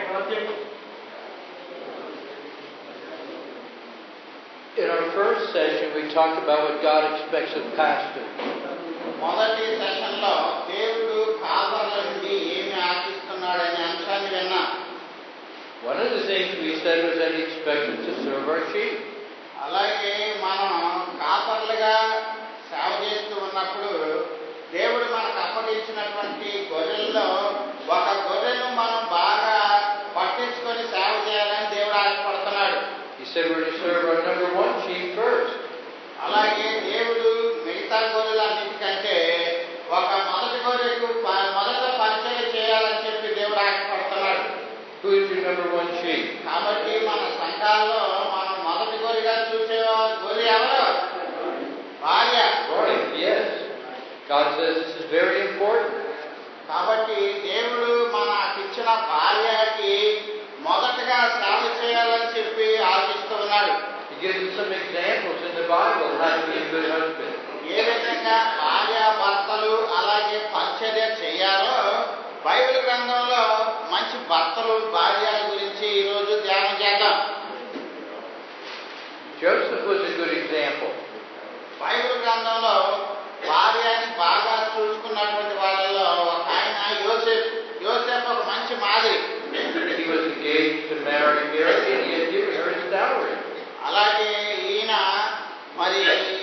project? In our first session, we talked about what God expects of pastors. మొదటి session లో దేవుడు కాపర్ల నుండి ఏమి ఆశిస్తున్నాడనే అంశాన్ని విన్నా One of the things we said was that He expects us to serve our sheep. అలాగే మనం కాపర్లుగా సేవ చేస్తూ ఉన్నప్పుడు దేవుడు మనకు అప్పగించినటువంటి గొర్రెల్లో ఒక గొర్రెను మనం బాగా పట్టించుకొని సేవ చేయాలని దేవుడు ఆశపడుతున్నాడు He said we're to serve our number one sheep first. అలాగే దేవుడు మిగతా గొర్రెలన్నిటికంటే ఒక మొదటి గొర్రెకు ప- మొదట పరిచయం చేయాలని చెప్పి దేవుడు ఆశపడుతున్నాడు Who is your number one sheep? కాబట్టి మన సంఘాల్లో మనం మొదటి గొర్రెగా చూసే గొర్రె ఎవరు భార్య Right, yes. God says this is very important. కాబట్టి దేవుడు మనకిచ్చిన భార్యకి మొదటగా సేవ చేయాలని చెప్పి ఆశిస్తూ ఉన్నాడు He gives us some examples in the Bible of how to be a good husband. ఏ విధంగా భార్య భర్తలు అలాగే పరిచర్య చేయాలో బైబిల్ గ్రంథంలో మంచి భర్తలు భార్యల గురించి ఈరోజు ధ్యానం చేద్దాం Joseph was a good example. Bible గ్రంథంలో భార్యని బాగా చూసుకున్నటువంటి వాళ్ళలో ఒక ఆయన యోసేఫ్ యోసేఫ్ ఒక మంచి మాదిరి He was engaged to marry Mary and he had given her his dowry. అలాగే ఈయన మరి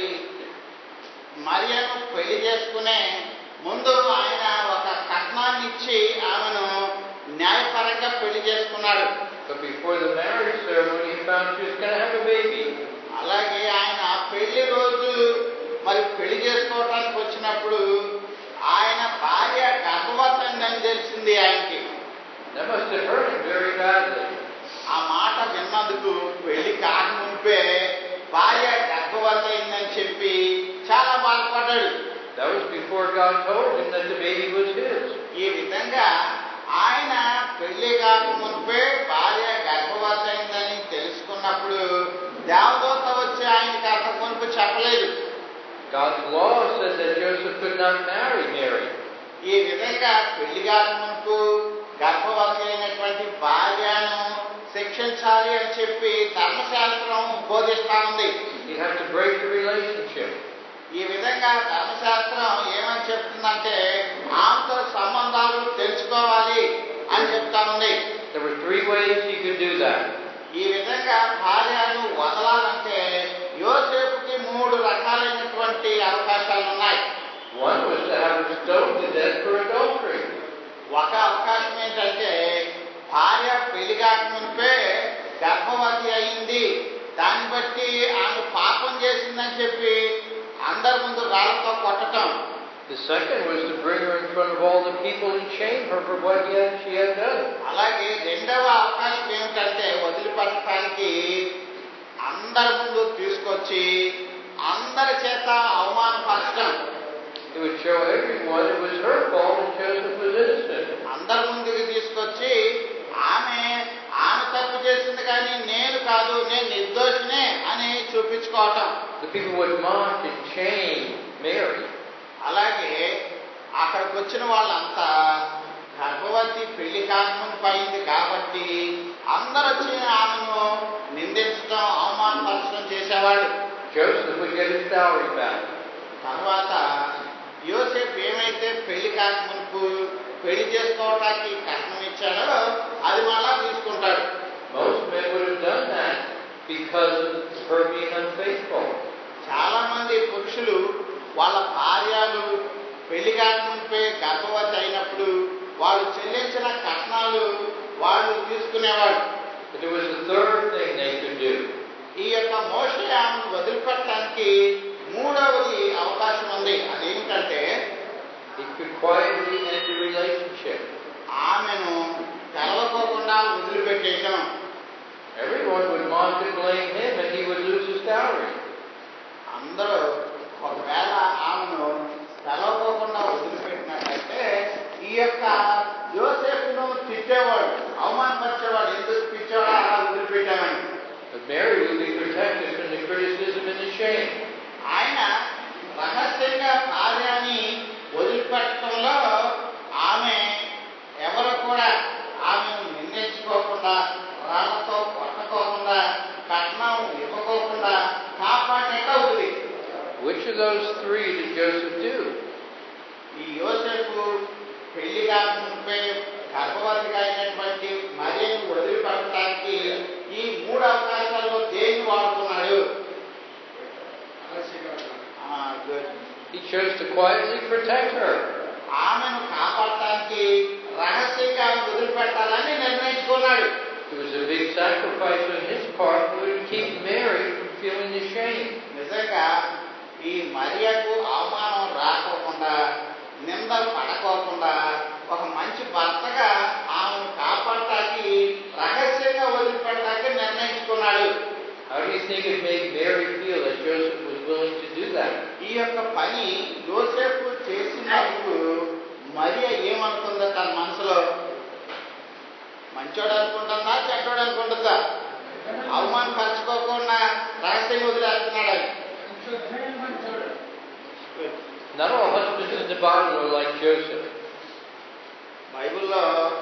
మరియను పెళ్లి చేసుకునే ముందు ఆయన ఒక కట్నాన్ని ఇచ్చి ఆమెను న్యాయపరంగా పెళ్లి చేసుకున్నాడు But before the marriage ceremony, he found she was going to have a baby. అలాగే ఆయన పెళ్లి రోజు మరి పెళ్లి చేసుకోవటానికి వచ్చినప్పుడు ఆయన భార్య గర్భవతందని తెలిసింది ఆయనకి That must have hurt him very badly. ఆ మాట విన్నందుకు పెళ్లి కాకముంపే భార్య గర్భవతి అయిందని చెప్పి చాలా బాధపడ్డాడు That was before God told him that the baby was his. ఈ విధంగా ఆయన పెళ్లి కాకముంపే భార్య గర్భవతి అయిందని తెలుసుకున్నప్పుడు దేవదూత వచ్చి ఆయనకి అంత మునుపు చెప్పలేదు God's law said that Joseph could not marry Mary. ఈ విధంగా పెళ్లి కాకముంపు గర్భవతి అయినటువంటి భార్యను శిక్షించాలి అని చెప్పి ధర్మశాస్త్రం బోధిస్తా ఉంది He'd have to break the relationship. ఈ విధంగా ధర్మశాస్త్రం ఏమని చెప్తుందంటే ఆమెతో సంబంధాలు తెలుసుకోవాలి అని చెప్తా ఉంది There were three ways he could do that. ఈ విధంగా భార్యను వదలాలంటే యోసేపుకి మూడు రకాలైనటువంటి అవకాశాలు ఉన్నాయి One was to have her stoned to death for adultery. ఒక అవకాశం ఏంటంటే భార్య పెళ్లి కాకమునిపే గర్భవతి అయింది దాన్ని బట్టి ఆమె పాపం చేసిందని చెప్పి అందరి ముందు రాళ్లతో కొట్టటం The second was to bring her in front of all the people and shame her for what he had, she had done. అలాగే రెండవ అవకాశం ఏమిటంటే వదిలిపెట్టడానికి అందరి ముందు తీసుకొచ్చి అందరి చేత అవమానపరచడం It would show everyone it was her fault and Joseph was innocent. అందరి ముందుకు తీసుకొచ్చి ఆమె ఆమె తప్పు చేసింది కానీ నేను కాదు నేను నిర్దోషినే అని చూపించుకోవటం The people would mock and shame Mary. అలాగే అక్కడికి వచ్చిన వాళ్ళంతా గర్భవతి పెళ్లి కాకముందు పయింది కాబట్టి అందరు వచ్చి ఆమెను నిందించడం అవమానపరచడం చేసేవాడు Joseph would get his dowry back. తర్వాత యోసేపు ఏమైతే పెళ్లి కాకమునుపు పెళ్లి చేసుకోవటానికి కట్నం ఇచ్చాడో అది మళ్ళా తీసుకుంటాడు Most men would have done that because of her being unfaithful. చాలా మంది పురుషులు వాళ్ళ భార్యలు పెళ్లి కాకముంపే గర్భవతి అయినప్పుడు వాళ్ళు చెల్లించిన కట్నాలు వాళ్ళు తీసుకునేవాడు But there was a third thing they could do. ఈ యొక్క మోషే ఆమెను వదిలిపెట్టడానికి మూడవది అవకాశం ఉంది అదేమిటంటే He could quietly end the relationship. ఆమెను తెలవకోకుండా వదిలిపెట్టేయటం Everyone would mock and blame him and he would lose his dowry. అందరూ ఒకవేళ ఆమెను తెలవకోకుండా వదిలిపెట్టినట్లయితే ఈ యొక్క యోసేపును తిట్టేవాడు అవమానపరిచేవాడు ఎందుకు పిచ్చేవాడు అలా వదిలిపెట్టామని But Mary would be protected from the criticism and the shame. ఆయన రహస్యంగా భార్యని వదిలిపెట్టడంలో ఆమె ఎవరు కూడా ఆమెను నిందించుకోకుండా did those three did Joseph do? ఈ యోసేపు పెళ్లి కాకముందే గర్భవతిగా అయినటువంటి మరియను వదిలిపెట్టడానికి ఈ మూడు అవకాశాల్లో దేన్ని వాడుకున్నాడు ఆ, good. He chose to quietly protect her. ఆమెను కాపాడటానికి రహస్యంగా ఆమెను వదిలిపెట్టాలని నిర్ణయించుకున్నాడు It was a big sacrifice on his part in order to keep Mary from feeling the shame. నిజంగా ఈ మరియకు అవమానం రాకోకుండా నింద పడకోకుండా ఒక మంచి భర్తగా ఆమెను కాపాడటానికి రహస్యంగా వదిలిపెట్టడానికి నిర్ణయించుకున్నాడు How do you think it made Mary feel that Joseph was willing to do that? ఈ యొక్క పని యోసేపు చేసినప్పుడు మరియ ఏమనుకుందో తన మనసులో మంచోడు అనుకుంటుందా చెడ్డోడు అనుకుంటుందా అవమానపరచుకోకుండా రహస్యంగా వదిలేస్తున్నాడు Not all husbands in the Bible are like Joseph. బైబిల్లో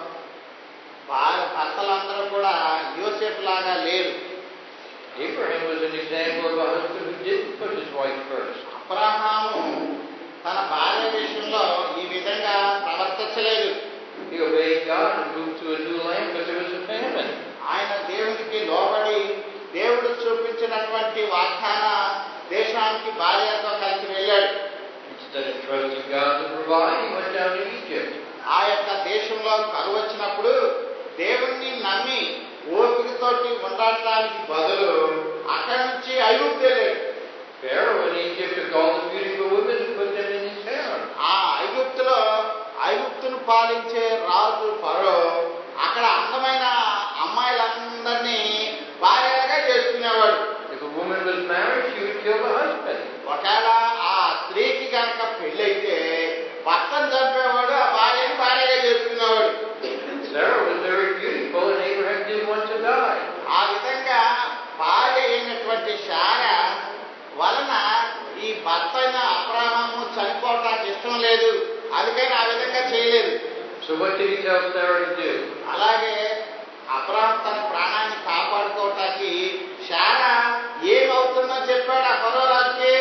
భార్య భర్తలందరూ కూడా యోసేపు లాగా లేరు Abraham was an example of a husband who didn't put his wife first. Abraham తన భార్య విషయంలో ఈ విధంగా ప్రవర్తించలేదు He obeyed God and moved to a new land because there was a famine. ఆయన దేవునికి లోబడి దేవుడు చూపించినటువంటి వాగ్దాన దేశానికి భార్యతో కలిసి వెళ్ళాడు Instead of trusting God to provide, he went down to Egypt. ఆ యొక్క దేశంలో కరువు వచ్చినప్పుడు దేవుణ్ణి నమ్మి ఓపికతోటి ఉండటానికి బదులు అక్కడి నుంచి ఐగుప్తు వెళ్ళాడు Pharaoh in Egypt took all the beautiful women and put them in his harem. ఆ ఐగుప్తులో ఐగుప్తును పాలించే రాజు ఫరో అక్కడ అందమైన అమ్మాయిలందరినీ భార్యలుగా చేసుకునేవాడు If a woman was married, she would kill the husband. ఒకవేళ ఆ స్త్రీకి కనుక పెళ్ళైతే భర్తను చంపేవాడు ఆ భార్యను భార్యగా చేసుకునేవాడు Sarah was very beautiful, and Abraham didn't want to die. ఆ విధంగా భార్య అయినటువంటి శార వలన ఈ భర్త అయిన అబ్రహాము చనిపోవటానికి ఇష్టం లేదు అందుకని ఆ విధంగా చేయలేదు So what did he tell Sarah to do? అలాగే అబ్రహాం తన ప్రాణాన్ని కాపాడుకోవటానికి శార ఏమవుతుందో చెప్పాడు ఆ పరో రాజుకి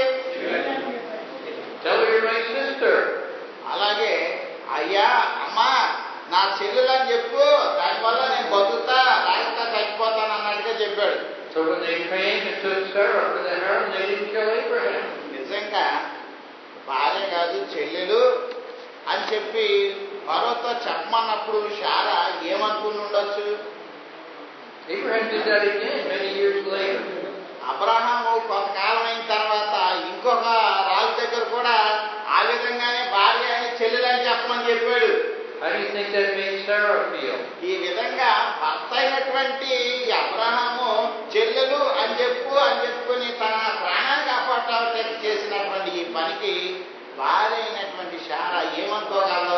Tell her you're my sister. అలాగే అయ్యా అమ్మా నా చెల్లెలని చెప్పు దానివల్ల నేను బతుకుతా రాయిస్తా చచ్చిపోతాను అన్నట్టుగా చెప్పాడు So when they came and took Sarah for the harem, they didn't kill Abraham. నిజంగా భార్య కాదు చెల్లెలు అని చెప్పి మరోతో చెప్పమన్నప్పుడు శార ఏమనుకుని ఉండొచ్చు Abraham did that again many years later. Abraham కొంతకాలం అయిన తర్వాత ఇంకొక రాజు దగ్గర కూడా ఆ విధంగానే భార్య అని చెల్లెలని చెప్పమని చెప్పాడు How do you think that made Sarah feel? ఈ విధంగా భర్త అయినటువంటి ఈ అబ్రహాము చెల్లెలు అని చెప్పు అని చెప్పుకుని తన ప్రాణాన్ని కాపాడటానికి చేసినటువంటి ఈ పనికి భార్య అయినటువంటి శార ఏమనుకోగలదు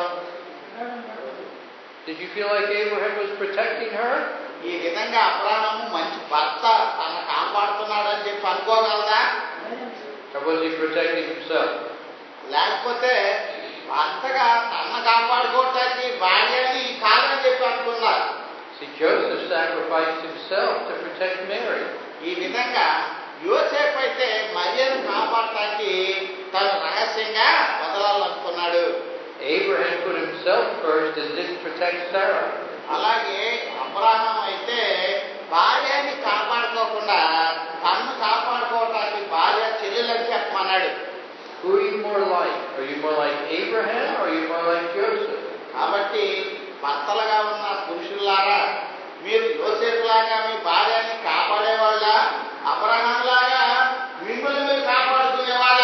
Did you feel like Abraham was protecting her? ఈ విధంగా అబ్రహాము మంచి భర్త తన కాపాడుతున్నాడు అని చెప్పి అనుకోగలదా Or was he protecting himself? లేకపోతే భర్తగా తన కాపాడుకోవటానికి భార్యని కాదని చెప్పి అనుకున్నారు See, Joseph sacrificed himself to protect Mary. ఈ విధంగా యోసేపు అయితే మరియను కాపాడటానికి తను రహస్యంగా వదలాలనుకున్నాడు Abraham put himself first and didn't protect Sarah. అలాగే అబ్రహాం అయితే భార్యని కాపాడుకోకుండా తన్ను కాపాడుకోవటానికి భార్య చెల్లెలని చెప్పమన్నాడు Who are you more like? Are you more like Abraham or are you more like Joseph? కాబట్టి భర్తలుగా ఉన్న పురుషుల్లారా మీరు యోసేపులాగా మీ భార్యని కాపాడేవాళ్ళ అబ్రహాం లాగా మిమ్మల్ని మీరు కాపాడుకునేవాళ్ళ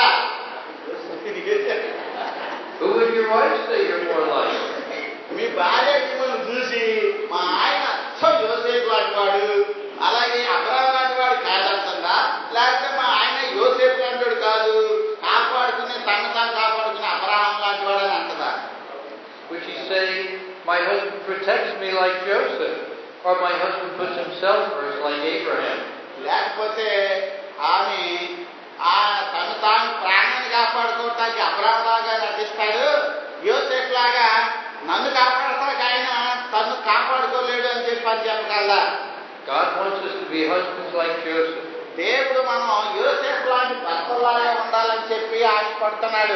Who would your wife say you're more like? మీ భార్య మిమ్మల్ని చూసి మా ఆయన అచ్చం యోసేపు లాంటి వాడు అలాగే అబ్రహాం లాంటి వాడు కాదంటుందా లేకపోతే మా ఆయన యోసేపు లాంటి వాడు కాదు కాపాడుకునే తను తాను కాపాడుకునే అబ్రహాం లాంటి వాడు అని అంటదా Would she say, My husband protects me like Joseph, or my husband puts himself first like Abraham? లేకపోతే ఆమె ఆ తను తాను ప్రాణాన్ని కాపాడుకోవటానికి అబ్రహం లాగా నటిస్తాడు యోసేఫ్ లాగా నన్ను కాపాడటానికి ఆయన తను కాపాడుకోలేడు అని చెప్పి అని చెప్పగలరా God wants us to be husbands like Joseph. దేవుడు మనం యోసేపు లాంటి భర్తలాగా ఉండాలని చెప్పి ఆశపడుతున్నాడు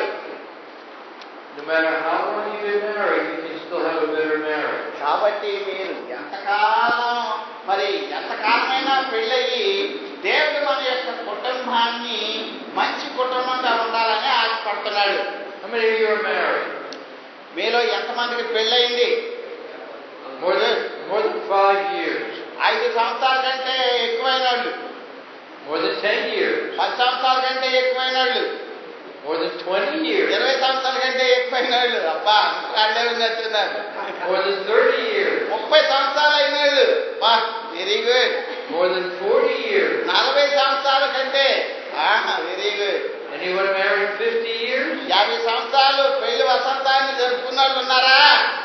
No matter how long you've been married, you can still have a better marriage. కాబట్టి మీరు ఎంతకాలం మరి ఎంతకాలమైనా పెళ్ళయి దేవుడు మన యొక్క కుటుంబాన్ని మంచి కుటుంబంగా ఉండాలని ఆశపడుతున్నాడు How many of you are married? మీలో ఎంతమందికి పెళ్ళయింది More than more than five years. ఐదు సంవత్సరాల కంటే ఎక్కువైన వాళ్ళు More than ten years. పది సంవత్సరాల కంటే ఎక్కువైన వాళ్ళు More than twenty years. ఇరవై సంవత్సరాల కంటే ఎక్కువైన వాళ్ళు అబ్బా వాళ్ళే ఉన్నట్టున్నారు More than thirty years. ముప్పై సంవత్సరాలు అయిన వాళ్ళు బా very good More than forty years. నలభై సంవత్సరాల కంటే very good Anyone married fifty years? యాభై సంవత్సరాలు పెళ్లి వసంతాన్ని జరుపుకున్న వాళ్ళు ఉన్నారా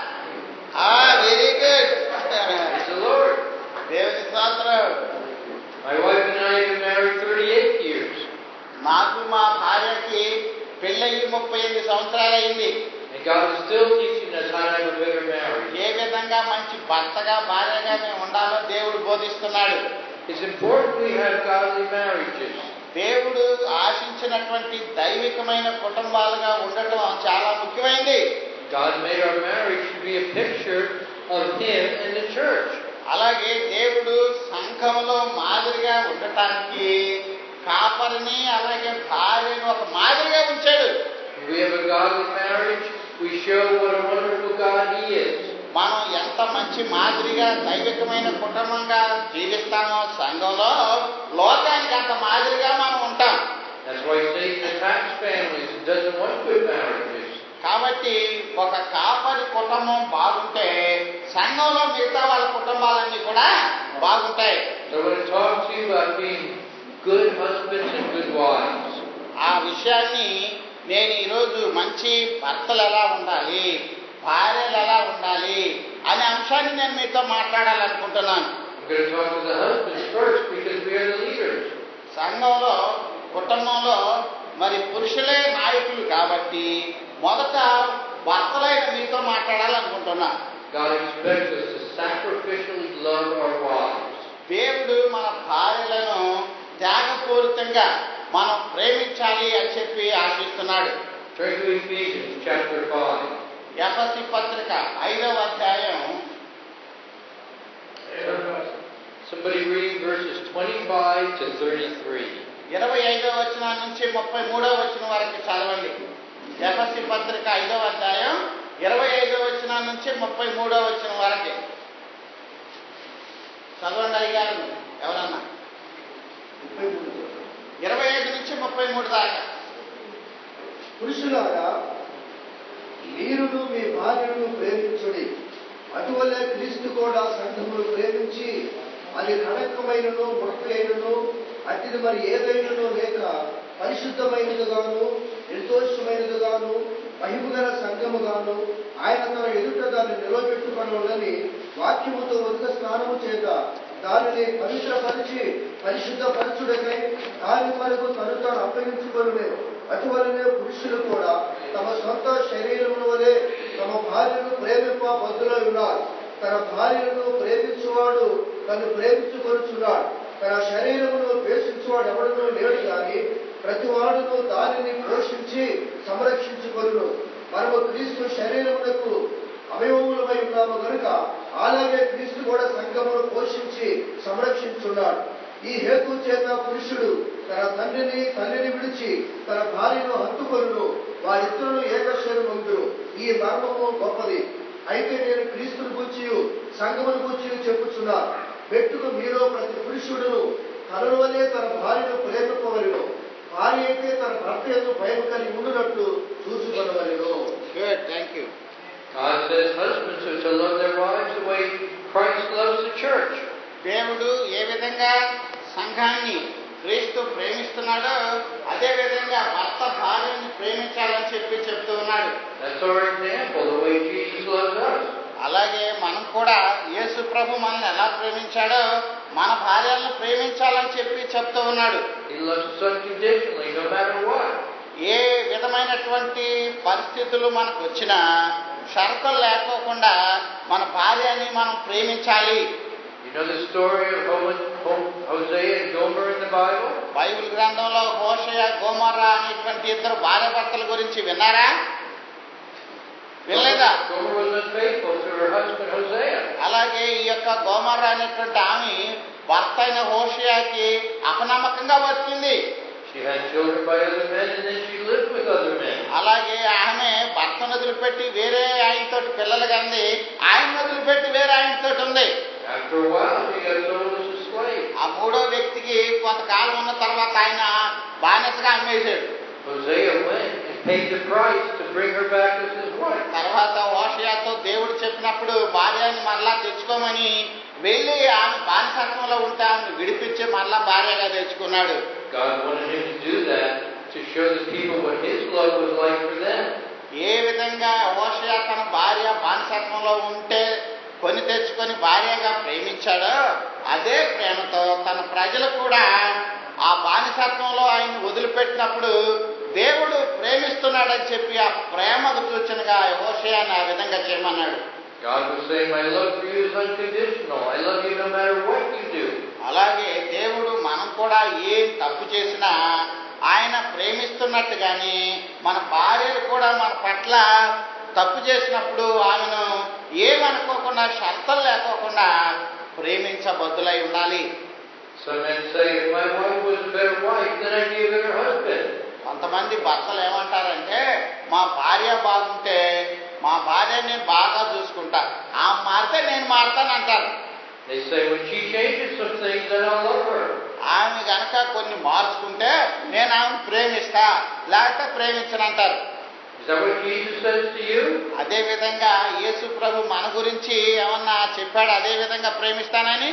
very good Praise the Lord. దేవుని స్తోత్రం My wife and I have been married thirty-eight years. నాకు మా భార్యకి పెళ్ళయి ముప్పై ఎనిమిది సంవత్సరాలు అయింది And God is still teaching us how to have a better marriage. ఏ విధంగా మంచి భర్తగా భార్యగా మేము ఉండాలో దేవుడు బోధిస్తున్నాడు It's important we have godly marriages. దేవుడు ఆశించినటువంటి దైవికమైన కుటుంబాలుగా ఉండటం చాలా ముఖ్యమైనది God made our marriage to be a picture of Him and the church. అలాగే దేవుడు సంఘంలో మాదిరిగా ఉండటానికి కాపరిని అలాగే భార్యను ఒక మాదిరిగా ఉంచాడు When we have a godly marriage, we show what a wonderful God He is. మనం ఎంత మంచి మాదిరిగా దైవికమైన కుటుంబంగా జీవిస్తామో సంఘంలో లోకానికి అంత మాదిరిగా మనం ఉంటాం That's why Satan attacks families and doesn't want good marriages. కాబట్టి ఒక కాపరి కుటుంబం బాగుంటే సంఘంలో మిగతా వాళ్ళ కుటుంబాలన్నీ కూడా బాగుంటాయి So I want to talk to you about being good husbands and good wives. ఆ విషయాన్ని నేను ఈరోజు మంచి భర్తలు ఎలా ఉండాలి భార్యలు ఎలా ఉండాలి అనే అంశాన్ని నేను మీతో మాట్లాడాలనుకుంటున్నాను I'm going to talk to the husbands first because we are the leaders. సంఘంలో కుటుంబంలో మరి పురుషులే నాయకులు కాబట్టి మొదట భర్తలైన మీతో మాట్లాడాలనుకుంటున్నా God expects us to sacrificially love our wives. దేవుడు మన భార్యలను త్యాగపూరితంగా మనం ప్రేమించాలి అని చెప్పి ఆశిస్తున్నాడు Turn to Ephesians chapter 5. ఎఫసి పత్రిక ఐదవ అధ్యాయం Somebody read verses 25 to 33. ఇరవై ఐదవ వచనం నుంచి ముప్పై మూడవ వచనం వరకు చదవండి ఎఫసి పత్రిక ఐదవ అధ్యాయం ఇరవై ఐదవ వచనం నుంచి ముప్పై మూడవ వచనం వరకు చదవండి అడిగారు ఎవరన్నా ఇరవై ఐదు నుంచి ముప్పై మూడు దాకా పురుషులారా మీరును మీ భార్యను ప్రేమించుడి అటువలే క్రీస్తు కూడా సంఘమును ప్రేమించి అది కణకమైనను మొక్కైనను అట్టిది మరి ఏదైనను లేక పరిశుద్ధమైనదిగాను నిర్దోషమైనదిగాను మహిమగల సంఘముగాను ఆయన తన ఎదుట దాన్ని నిలబెట్టుకొనవలని వాక్యముతో ఉదక స్నానము చేత దానిని పవిత్రపరిచి పరిశుద్ధపరచుడకై దాని వరకు తను తాను అప్పగించుకొనునే అటువలనే పురుషులు కూడా తమ సొంత శరీరముల వలె తమ భార్యను ప్రేమింప బద్దులై ఉన్నారు తన భార్యను ప్రేమించువాడు తను ప్రేమించుకొనుచున్నాడు తన శరీరమును ద్వేషించువాడు ఎవడనూ లేడు గాని ప్రతివాడును దానిని పోషించి సంరక్షించుకొను మనము క్రీస్తు శరీరమునకు అవయవములమై ఉన్నాము కనుక అలాగే క్రీస్తు కూడా సంఘమును పోషించి సంరక్షించున్నాడు ఈ హేతు చేత పురుషుడు తన తండ్రిని తల్లిని విడిచి తన భార్యను హత్తుకొను వారిద్దరును ఏకశరీరముందురు ఈ మర్మము గొప్పది అయితే నేను క్రీస్తుని గురించి సంఘమును గురించి చెప్పుచున్నాను మెట్టుకు మీలో ప్రతి పురుషుడును తనను వలె తన భార్యను ప్రేమింపవలను భార్య అయితే తన భర్త ఎందు భయం కలిగి ఉండునట్లు చూసుకొనవలను good thank you God says husbands are to love their wives the way Christ loves the church. దేవుడు ఏ విధంగా సంఘాన్ని క్రీస్తు ప్రేమిస్తున్నాడో అదే విధంగా భర్త భార్యని ప్రేమించాలని చెప్పి చెప్తూ ఉన్నాడు That's our example, the way Jesus loves us. అలాగే మనం కూడా యేసు ప్రభు మనల్ని ఎలా ప్రేమించాడో మన భార్యలను ప్రేమించాలని చెప్పి చెప్తూ ఉన్నాడు He loves us unconditionally, no matter what. ఏ విధమైనటువంటి పరిస్థితులు మనకు వచ్చినా షరతులు లేకోకుండా మన భార్యని మనం ప్రేమించాలి You know the story of how when Ho- Hosea and Gomer in the Bible? Bible గ్రంథంలో హోషయ గోమర్రా అనేటువంటి ఇద్దరు భార్య భర్తల గురించి విన్నారా వినలేదా Gomer was unfaithful to her husband Hosea. అలాగే ఈ యొక్క గోమర్రా అనేటువంటి ఆమె భర్త అయిన హోషయాకి అపనమ్మకంగా బతికింది She had children by other men and then she lived with other men. అలాగే ఆమె భర్తను వదిలిపెట్టి వేరే ఆయనతోటి పిల్లలు కంది ఆయన వదిలిపెట్టి వేరే ఆయనతోటి ఉంది After a while, she got sold as a slave. ఆ మూడో వ్యక్తికి కొంతకాలం ఉన్న తర్వాత ఆయన బానిసగా అమ్మేశాడు Hosea went and paid the price to bring her back as his wife. తర్వాత హోషయాతో దేవుడు చెప్పినప్పుడు భార్యని మరలా తెచ్చుకోమని వెళ్ళి ఆమె బానిసత్వంలో ఉంటే ఆమెను విడిపించి మరలా భార్యగా తెచ్చుకున్నాడు God wanted him to do that to show the people what his love was like for them. ఏ విధంగా హోషయ తన భార్య బానిసత్వంలో ఉంటే కొని తెచ్చుకొని భార్యగా ప్రేమించాడో అదే ప్రేమతో తన ప్రజలు కూడా ఆ బానిసత్వంలో ఆయన వదిలిపెట్టినప్పుడు దేవుడు ప్రేమిస్తున్నాడని చెప్పి ఆ ప్రేమకు సూచనగా హోషయాన్ని ఆ విధంగా చేయమన్నాడు God was saying, My love for you is unconditional. I love you no matter what you do. అలాగే దేవుడు మనం కూడా ఏం తప్పు చేసినా ఆయన ప్రేమిస్తున్నట్టుగాని మన భార్యలు కూడా మన పట్ల తప్పు చేసినప్పుడు ఆమెను ఏమనుకోకుండా షరతులు లేకోకుండా ప్రేమించబద్దులై ఉండాలి Some men say, if my wife was a better wife, then I'd be a better husband. కొంతమంది భర్తలు ఏమంటారంటే మా భార్య బాగుంటే మా భార్యని బాగా చూసుకుంటా ఆ మారితే నేను మారతానంటారు They say, when she changes some things, then I'll love her. ఆమె గనక కొన్ని మార్చుకుంటే నేను ఆమెను ప్రేమిస్తా లేకపోతే ప్రేమించనంటారు Is that what Jesus says to you? అదే విధంగా యేసు ప్రభు మన గురించి ఏమన్నా చెప్పాడు అదే విధంగా ప్రేమిస్తానని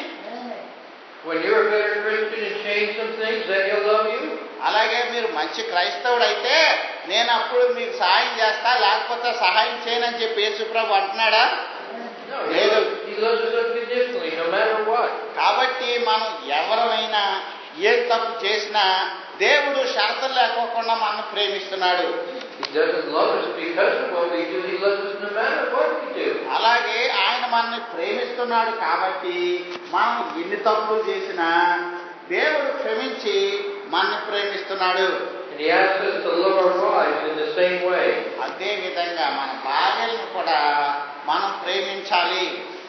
When you're a better Christian and change some things, then he'll love you? అలాగే మీరు మంచి క్రైస్తవుడు అయితే నేను అప్పుడు మీకు సహాయం చేస్తా లేకపోతే సహాయం చేయనని చెప్పి యేసు ప్రభు అంటున్నాడా No, he లేదు. loves, he loves us unconditionally, no matter what. కాబట్టి మనం ఎవరమైనా ఏం తప్పు చేసినా దేవుడు షరతులు లేకోకుండా మనం ప్రేమిస్తున్నాడు He doesn't love us because of what we do. He loves us no matter what we do. అలాగే ఆయన మనల్ని ప్రేమిస్తున్నాడు కాబట్టి మనం ఎన్ని తప్పులు చేసినా దేవుడు క్షమించి మనల్ని ప్రేమిస్తున్నాడు And he asks us to love our wives in the same way. అదే విధంగా మన భార్యలను కూడా మనం ప్రేమించాలి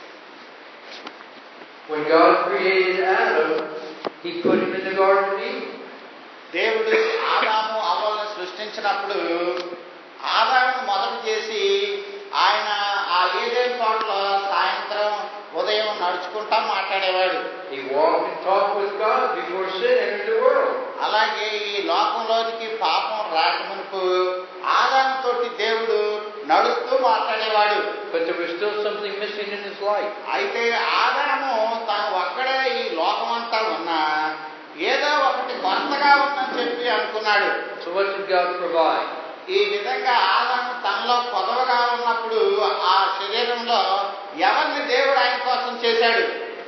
When God created Adam, he put him in the Garden of Eden. దేవుడు ఆదాము అవ్వలను సృష్టించినప్పుడు ఆదామును మొదట చేసి ఆయన ఆ ఏదేం తోటలో సాయంత్రం ఉదయం నడుచుకుంటా మాట్లాడేవాడు He walked and talked with God before sin entered the world. అలాగే ఈ లోకంలోనికి పాపం రాకమునుపు ఆదాముతోటి దేవుడు నడుస్తూ మాట్లాడేవాడు But there was still something missing in his life. అయితే ఆదాము తాను ఒక్కడే ఈ లోకమంతా ఉన్నా ఏదో ఒకటి కొత్తగా ఉందని చెప్పి అనుకున్నాడు So what did God provide? ఈ విధంగా ఆదాము తనలో పొదవగా ఉన్నప్పుడు ఆ శరీరంలో ఎవరిని దేవుడు ఆయన కోసం చేశాడు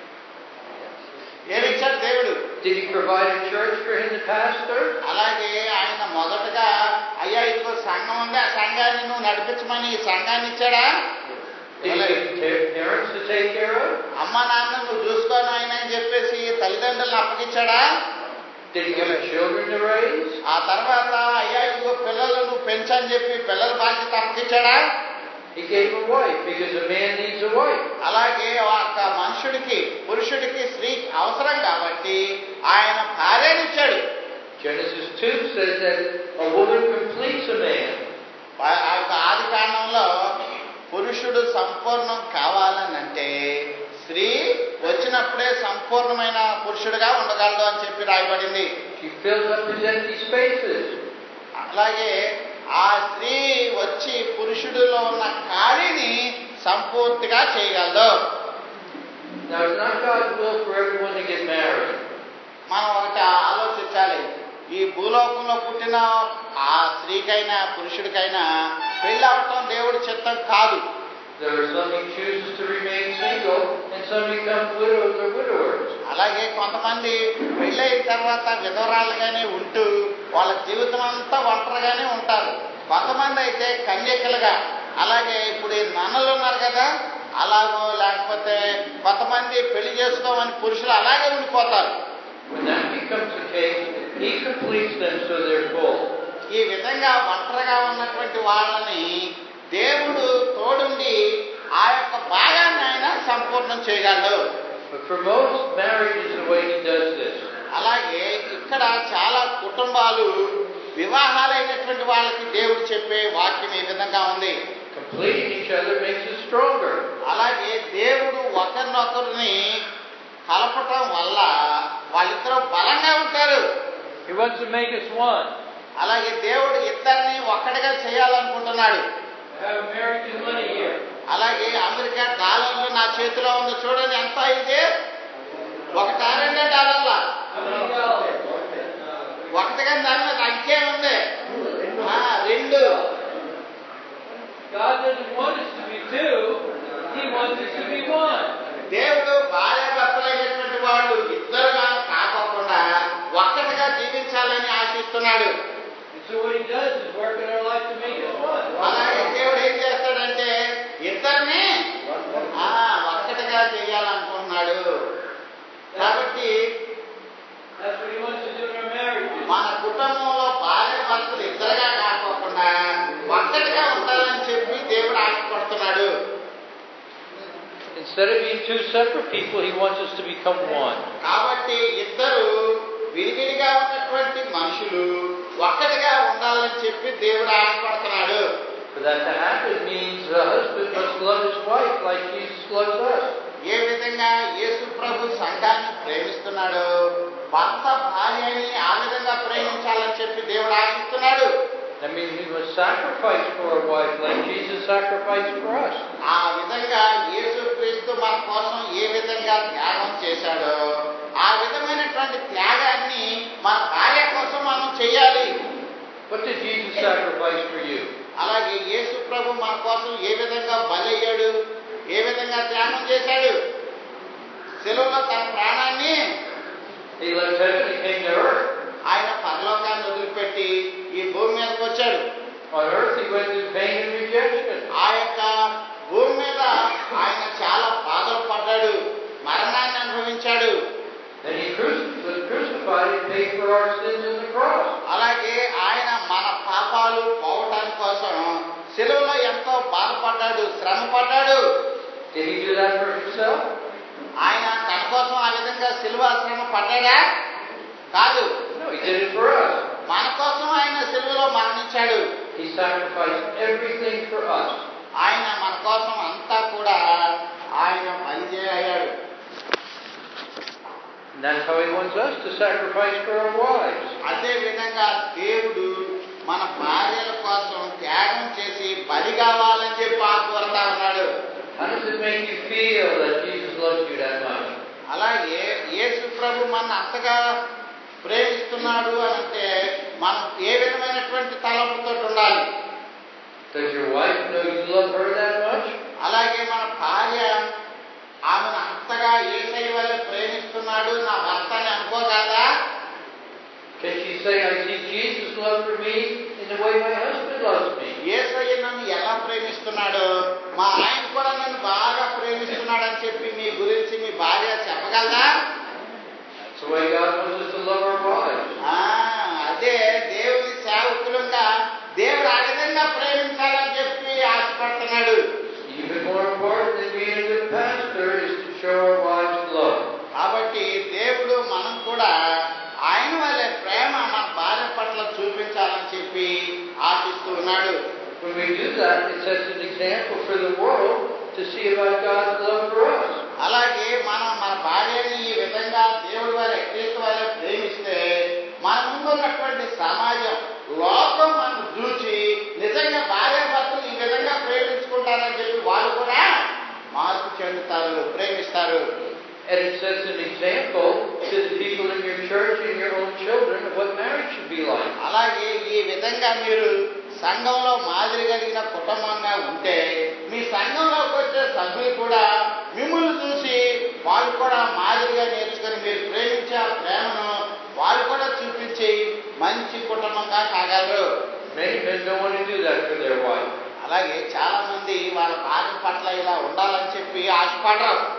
ఏమిచ్చాడు దేవుడు Did he provide a church for him to pastor? అలాగే ఆయన మొదటగా అయ్యా ఇదిగో సంఘం ఉంది ఆ సంఘాన్ని నువ్వు నడిపించమని ఈ సంఘాన్ని ఇచ్చాడా Did he give pa- parents to take care of? అమ్మ నాన్న నువ్వు చూసుకోను ఆయన అని చెప్పేసి తల్లిదండ్రులను అప్పగించాడా Did he give him children to raise? ఆ తర్వాత అయ్యా ఇదిగో పిల్లలు నువ్వు పెంచని చెప్పి పిల్లల బాధ్యత అప్పగించాడా He gave a wife because a man needs a wife. అలాగే ఒక మనుషుడికి పురుషుడికి స్త్రీ అవసరం కాబట్టి ఆయన భార్యనిచ్చాడు Genesis 2 says that a woman completes a man. ఆ- ఆ యొక్క ఆది కాండంలో పురుషుడు సంపూర్ణం కావాలనంటే స్త్రీ వచ్చినప్పుడే సంపూర్ణమైన పురుషుడిగా ఉండగలడు అని చెప్పి రాయబడింది She fills up his empty spaces. అలాగే ఆ స్త్రీ వచ్చి పురుషుడిలో ఉన్న ఖాళీని సంపూర్తిగా చేయగలదు Now, it's not God's will for everyone to get married. మనం ఒకటి ఆలోచించాలి ఈ భూలోకంలో పుట్టిన ఆ స్త్రీకైనా పురుషుడికైనా పెళ్ళి అవటం దేవుడి చిత్తం కాదు There are some he chooses to remain single, and some become widows or widowers. అలాగే కొంతమంది పెళ్ళైన తర్వాత విధవరాలుగానే ఉంటూ వాళ్ళ జీవితం అంతా ఒంటరిగానే ఉంటారు కొంతమంది అయితే కన్యకలుగా అలాగే ఇప్పుడు ఈ నన్నలు ఉన్నారు కదా అలాగో లేకపోతే కొంతమంది పెళ్లి చేసుకోమని పురుషులు అలాగే ఉండిపోతారు When that becomes the case, he completes them so they're full. ఈ విధంగా ఒంటరిగా ఉన్నటువంటి వాళ్ళని దేవుడు తోడుండి ఆ యొక్క భాగాన్ని ఆయన సంపూర్ణం చేయగలడు But for most marriages, the way he does this, అలాగే ఇక్కడ చాలా కుటుంబాలు వివాహాలైనటువంటి వాళ్ళకి దేవుడు చెప్పే వాక్యం ఈ విధంగా ఉంది completing each other makes us stronger. అలాగే దేవుడు ఒకరినొకరిని కలపటం వల్ల వాళ్ళిద్దరూ బలంగా ఉంటారు He wants to make us one. అలాగే దేవుడు ఇద్దరిని ఒక్కడిగా చేయాలనుకుంటున్నాడు I have American money here. అలాగే అమెరికా డాలర్లు నా చేతిలో ఉంది చూడండి ఎంత ఇది ఒకటా రెండే డాలర్ల How many dollars? ఒకటిగా దాని మీద అంకే ఉంది ఆ, రెండు God doesn't want us to be two. He wants us to be one. దేవుడు భార్య భర్తలైనటువంటి వాళ్ళు ఇద్దరుగా కాకోకుండా ఒక్కటిగా జీవించాలని ఆశిస్తున్నాడు And so what he does is work in our life to make us one. అలాగే దేవుడు ఏం చేస్తాడంటే ఇద్దరిని ఆ, ఒక్కటిగా చేయాలనుకుంటున్నాడు కాబట్టి That's what he wants to do in our marriages. మన కుటుంబంలో భార్య భర్తలు ఇద్దరుగా కాకోకుండా ఒక్కటిగా ఉండాలని చెప్పి దేవుడు ఆశపడుతున్నాడు Instead of being two separate people, he wants us to become one. కాబట్టి ఇద్దరు విడివిడిగా ఉన్నటువంటి మనుషులు ఒక్కటిగా ఉండాలని చెప్పి దేవుడు ఆశపడుతున్నాడు For that to happen means the husband must love his wife like Jesus loves us. ఏ విధంగా యేసు ప్రభు సంఘాన్ని ప్రేమిస్తున్నాడో భర్త భార్యని ఆ విధంగా ప్రేమించాలని చెప్పి దేవుడు ఆశిస్తున్నాడు That means we must sacrifice for a wife like Jesus sacrificed for us. ఆ విధంగా యేసు క్రీస్తు మన కోసం ఏ విధంగా త్యాగం చేశాడో ఆ విధమైనటువంటి త్యాగాన్ని మన భార్య కోసం మనం చేయాలి What did Jesus sacrifice for you? అలాగే యేసు ప్రభు మన కోసం ఏ విధంగా బలయ్యాడు ఏ విధంగా త్యాగం చేశాడు సెలవులో తన ప్రాణాన్ని He left heaven and came to earth. ఆయన పరలోకాన్ని వదిలిపెట్టి ఈ భూమి మీదకి వచ్చాడు On earth, he went through pain and rejection. ఆ యొక్క భూమి మీద ఆయన చాలా బాధలు పడ్డాడు మరణాన్ని అనుభవించాడు Then he cruci- was crucified and paid for our sins on the cross. అలాగే ఆయన మన పాపాలు పోవటానికి కోసం సెలవులో ఎంతో బాధపడ్డాడు శ్రమ పడ్డాడు Did he do that for himself? ఆయన తన కోసం ఆ విధంగా సిలువ శ్రమ పడ్డాడా కాదు No, he did it for us. మన కోసం ఆయన సిలువలో మరణించాడు He sacrificed everything for us. ఆయన మన కోసం అంతా కూడా ఆయన పనిచేయాడు And that's how he wants us to sacrifice for our wives. అదే విధంగా దేవుడు మన భార్యల కోసం త్యాగం చేసి బలి కావాలని చెప్పి ఆకువడతా ఉన్నాడు How does it make you feel that Jesus loves you that much? అలాగే యేసు ప్రభు మన అంతగా ప్రేమిస్తున్నాడు అని అంటే మనం ఏ విధమైనటువంటి తలంపుతో ఉండాలి Does your wife know you love her that much? అలాగే మన భార్య ఆమెను అంతగా ఏసై వల్ల ప్రేమిస్తున్నాడు నా భర్త అని అనుకోగలదా Can she say, I see Jesus' love for me in the way my husband loves me? ఏసయ్య నన్ను ఎలా ప్రేమిస్తున్నాడో మా ఆయన కూడా నన్ను బాగా ప్రేమిస్తున్నాడు అని చెప్పి మీ గురించి మీ భార్య చెప్పగలదా That's the way God wants us to love our wives. ఆ, అదే దేవుని సేవకులంగా దేవుడు ఆ విధంగా ప్రేమించాలని చెప్పి ఆశపడుతున్నాడు Even more important than being a good pastor is to show our wives love. కాబట్టి దేవుడు మనం కూడా ఆయన వల్లే ప్రేమ మన భార్య పట్ల చూపించాలని చెప్పి ఆశిస్తూ ఉన్నాడు When we do that, it sets an example for the world to see about God's love for us. అలాగే మనం మన భార్యని ఈ విధంగా దేవుడి వల్ల క్రీస్తు వల్ల ప్రేమిస్తే మన ముందు ఉన్నటువంటి సమాజం లోకం మనం చూచి నిజంగా భార్య భర్తలు ఈ విధంగా ప్రేమించుకుంటారని చెప్పి వాళ్ళు కూడా మార్పు చెందుతారు ప్రేమిస్తారు And it sets an example to the people in your church and your own children of what marriage should be like. అలాగే ఈ విధంగా మీరు సంఘంలో మాదిరి కలిగిన కుటుంబంగా ఉంటే మీ సంఘంలోకి వచ్చే సభ్యులు కూడా మిమ్మల్ని చూసి వాళ్ళు కూడా మాదిరిగా నేర్చుకొని మీరు ప్రేమించే ఆ ప్రేమను వాళ్ళు కూడా చూపించి మంచి కుటుంబంగా కాగలరు Many men don't want to do that for their wife. అలాగే చాలా మంది వాళ్ళ భార్య పట్ల ఇలా ఉండాలని చెప్పి ఆశపడరు They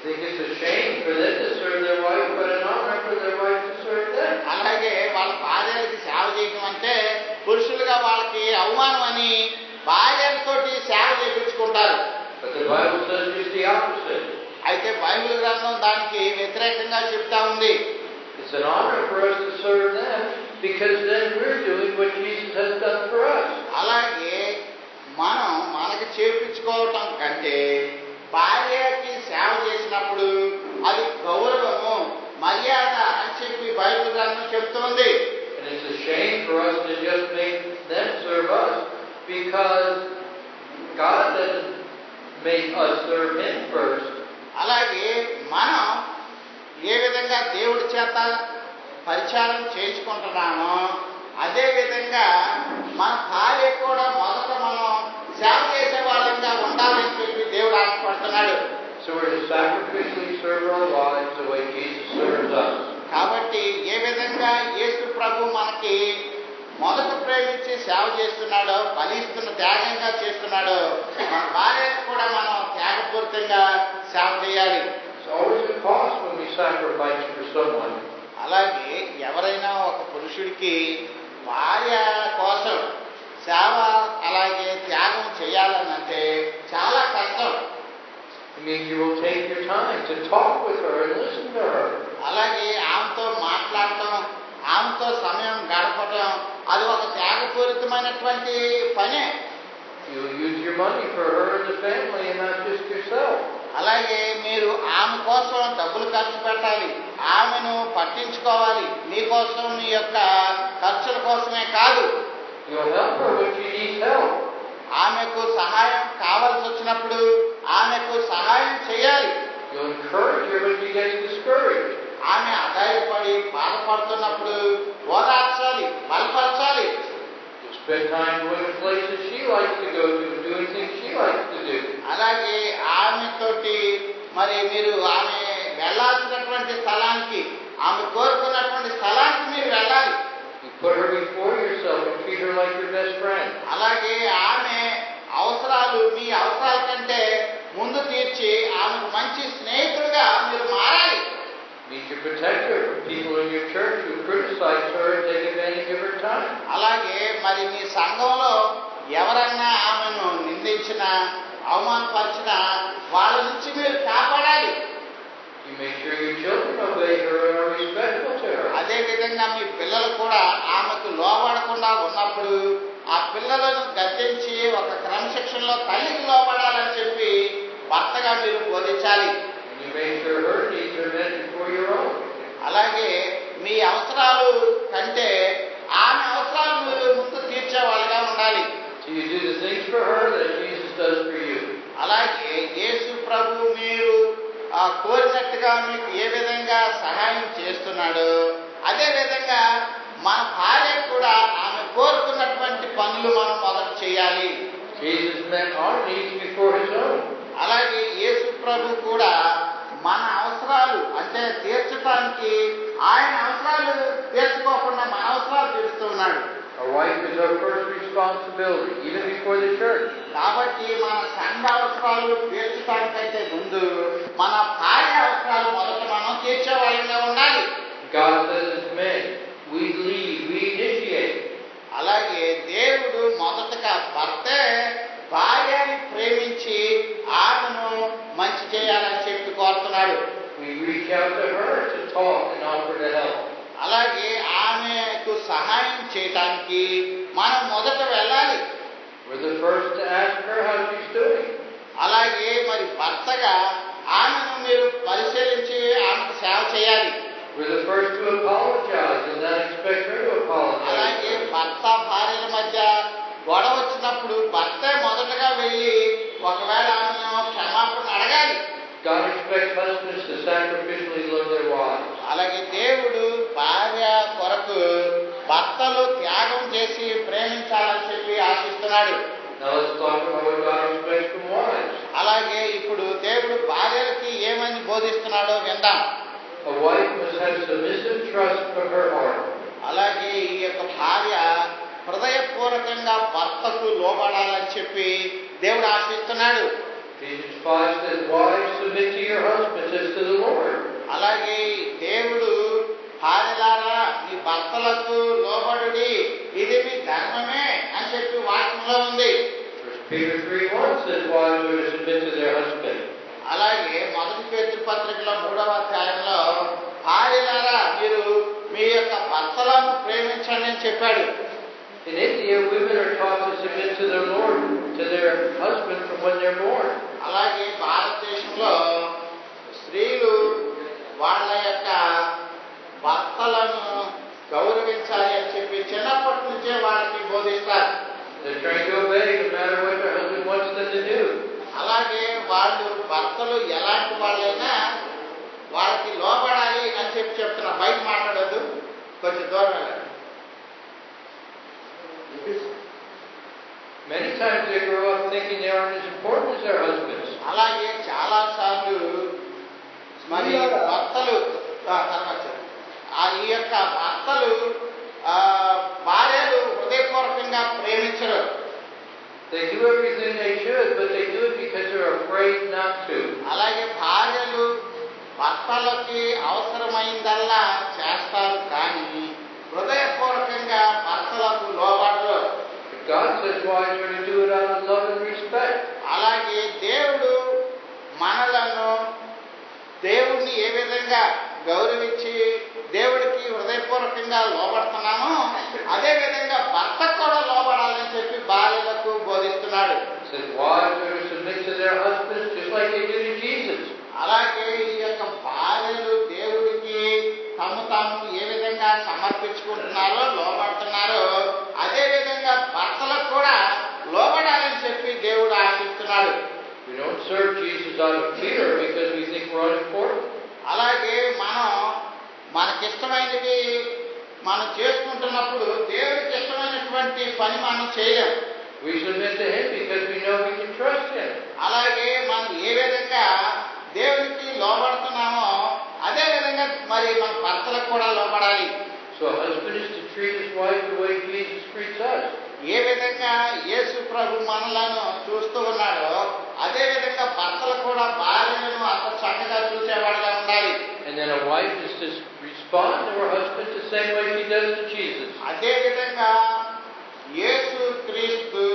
think it's a shame for them to serve their wife, but an honor for their wife to serve them. అలాగే వాళ్ళ భార్యలకి సేవ చేయడం అంటే పురుషులుగా వాళ్ళకి అవమానం అని భార్యలతోటి సేవ చేయించుకుంటారు But the Bible says just the opposite. అయితే బైబిల్ గ్రంథం దానికి వ్యతిరేకంగా చెప్తా ఉంది It's an honor for us to serve them because then we're doing what Jesus has done for us. అలాగే మనం మనకి చేపించుకోవటం కంటే భార్యకి సేవ చేసినప్పుడు అది గౌరవము మర్యాద అని చెప్పి బైబిల్ గ్రంథం చెప్తోంది And it's a shame for us to just make them serve us because God doesn't make us serve Him first. అలాగే మనం ఏ విధంగా దేవుడి చేత పరిచారం చేయించుకుంటున్నామో అదే విధంగా మన భార్య కూడా మొదట మనం సేవ చేసే వాళ్ళంగా ఉండాలని చెప్పి దేవుడు ఆశపడుతున్నాడు So we're to sacrificially serve our wives the way Jesus serves us. కాబట్టి ఏ విధంగా యేసు ప్రభు మనకి మొదట ప్రేమించి సేవ చేస్తున్నాడో బలిస్తున్న త్యాగంగా చేస్తున్నాడో మన భార్యకు కూడా మనం త్యాగపూరితంగా సేవ చేయాలి It's always a cost when we sacrifice for someone. అలాగే ఎవరైనా ఒక పురుషుడికి భార్య కోసం సేవ అలాగే త్యాగం చేయాలనంటే చాలా కష్టం It means you will take your time to talk with her and listen to her. అలాగే ఆమెతో మాట్లాడటం ఆమెతో సమయం గడపటం అది ఒక త్యాగపూరితమైనటువంటి పనే You'll use your money for her and the family and not just yourself. అలాగే మీరు ఆమె కోసం డబ్బులు ఖర్చు పెట్టాలి ఆమెను పట్టించుకోవాలి మీకోసం మీ యొక్క ఖర్చుల కోసమే కాదు You'll help her when she needs help. ఆమెకు సహాయం కావాల్సి వచ్చినప్పుడు ఆమెకు సహాయం చేయాలి You'll encourage her when she gets discouraged. ఆమె అదాయపడి బాధపడుతున్నప్పుడు ఓదార్చాలి బలపరచాలి You'll spend time going to places she likes to go to and doing things she likes to do. అలాగే ఆమెతోటి మరి మీరు ఆమె వెళ్ళాల్సినటువంటి స్థలానికి ఆమె కోరుకున్నటువంటి స్థలానికి మీరు వెళ్ళాలి You put her before yourself and treat her like your best friend. అలాగే ఆమె అవసరాలు మీ అవసరాల కంటే ముందు తీర్చి ఆమెకు మంచి స్నేహితులుగా మీరు మారాలి Means you protect her from people in your church who criticize her and take advantage of her time. అలాగే మరి మీ సంఘంలో ఎవరన్నా ఆమెను నిందించినా అవమానపరిచినా వాళ్ళ నుంచి మీరు కాపాడాలి You make sure your children obey her and are respectful to her. అదే విధంగా మీ పిల్లలు కూడా ఆమెకు లోబడకుండా ఉన్నప్పుడు ఆ పిల్లలను గద్దించి ఒక క్రమశిక్షణలో తల్లికి లోబడాలని చెప్పి భర్తగా మీరు బోధించాలి And you make sure her needs are met before your own. అలాగే మీ అవసరాలు కంటే ఆమె అవసరాలు మీరు ముందు తీర్చే వాళ్ళగా ఉండాలి So you do the things for her that Jesus does for you. అలాగే యేసు ప్రభు మీరు ఆ కోరినట్టుగా మీకు ఏ విధంగా సహాయం చేస్తున్నాడో అదే విధంగా మన భార్య కూడా ఆమె కోరుకున్నటువంటి పనులు మనం మొదలు చేయాలి Jesus met our needs before his own. అలాగే యేసు ప్రభు కూడా మన అవసరాలు అంటే తీర్చడానికి ఆయన అవసరాలు తీర్చుకోకుండా మన అవసరాలు తీరుస్తూ ఉన్నాడు Our wife is our first responsibility, even before the church. కాబట్టి మన సంఘ అవసరాలు తీర్చడానికంటే ముందు మన భార్య అవసరాలు మొదట మనం తీర్చే వాళ్ళగా ఉండాలి God says as men, we lead, we initiate. అలాగే దేవుడు మొదటగా భర్తే భార్యని ప్రేమించి ఆమెను మంచి చేయాలని చెప్పి కోరుతున్నాడు We reach out to her to talk and offer to help. అలాగే ఆమెకు సహాయం చేయటానికి మనం మొదట వెళ్ళాలి We're the first to ask her how she's doing. అలాగే మరి భర్తగా ఆమెను మీరు పరిశీలించి ఆమెకు సేవ చేయాలి We're the first to apologize and not expect her to అలాగే apologize. భర్త భార్యల మధ్య గొడవ వచ్చినప్పుడు భర్తే మొదటగా వెళ్ళి ఒకవేళ ఆమెను క్షమాపణ అడగాలి God expects husbands to sacrificially love their wives. అలాగే దేవుడు భార్య కొరకు భర్తలు త్యాగం చేసి ప్రేమించాలని చెప్పి ఆశిస్తున్నాడు Now let's talk about what God expects from wives. అలాగే ఇప్పుడు దేవుడు భార్యలకి ఏమని బోధిస్తున్నాడో విందాం A wife must have submissive trust from her heart. అలాగే ఈ యొక్క భార్య హృదయపూర్వకంగా భర్తకు లోబడాలని చెప్పి దేవుడు ఆశిస్తున్నాడు Ephesians 5 says, Wives, submit to your husbands as to the Lord. అలాగే దేవుడు భార్యలారా మీ భర్తలకు లోబడుడి ఇది మీ ధర్మమే అని చెప్పి వాక్యంలో ఉంది 1 Peter 3 1 says, Wives are to submit to their husband. అలాగే మొదటి పేరు పత్రికలో మూడవ అధ్యాయంలో భార్యలారా మీరు మీ యొక్క భర్తలను ప్రేమించండి అని చెప్పాడు In India, women are taught to submit to their Lord, to their husband from when they're born. అలాగే భారతదేశంలో స్త్రీలు వాళ్ళ యొక్క భర్తలను గౌరవించాలి అని చెప్పి చిన్నప్పటి నుంచే వాళ్ళకి బోధిస్తారు They're trying to obey no matter what their husband wants them to do. అలాగే వాళ్ళు భర్తలు ఎలాంటి వాళ్ళైనా వాళ్ళకి లోపడాలి అని చెప్పి చెప్తున్నారు బయట మాట్లాడద్దు కొంచెం దూరం వెళ్ళండి Many times they grow up thinking they aren't as important as their husbands. అలాగే చాలా సార్లు మరి భర్తలు ఆ, తర్వాత చెప్పు. ఆ ఈ యొక్క భర్తలు ఆ, భార్యలు హృదయపూర్వకంగా ప్రేమించరు They do everything they should, but they do it because they're afraid not to. అలాగే భార్యలు భర్తలకి అవసరమైందల్లా చేస్తారు కానీ హృదయపూర్వకంగా భర్తలకు లోబడరు But God says wives are to do it out of love and respect. అలాగే దేవుడు మనలను దేవుణ్ణి ఏ విధంగా గౌరవించి దేవుడికి హృదయపూర్వకంగా లోబడుతున్నామో అదే విధంగా భర్తకు కూడా లోబడాలని చెప్పి భార్యలకు బోధిస్తున్నాడు It says wives are to submit to their husbands just like they did to Jesus. అలాగే ఈ యొక్క భార్యలు దేవుడికి తమ తాము ఏ విధంగా సమర్పించుకుంటున్నారో లోబడుతున్నారో అదే విధంగా భర్తలకు కూడా లోబడాలని చెప్పి దేవుడు ఆశిస్తున్నాడు We don't serve Jesus out of fear because we think we're unimportant. అలాగే మనం మనకిష్టమైనవి మనం చేసుకుంటున్నప్పుడు దేవుడికి ఇష్టమైనటువంటి పని మనం చేయలేం We submit to Him because we know we can trust Him. అలాగే మనం ఏ విధంగా దేవునికి లోబడుతున్నామో అదే విధంగా మరి మన భర్తలకు కూడా లోబడాలి So a husband is to treat his wife the way Jesus treats us. ఏ విధంగా యేసు ప్రభు మనలను చూస్తూ ఉన్నాడో అదే విధంగా భర్తలు కూడా భార్యలను అంత చక్కగా చూసేవాడుగా ఉండాలి And then a wife is to respond to her husband the same way she does to Jesus. అదే విధంగా యేసు క్రీస్తు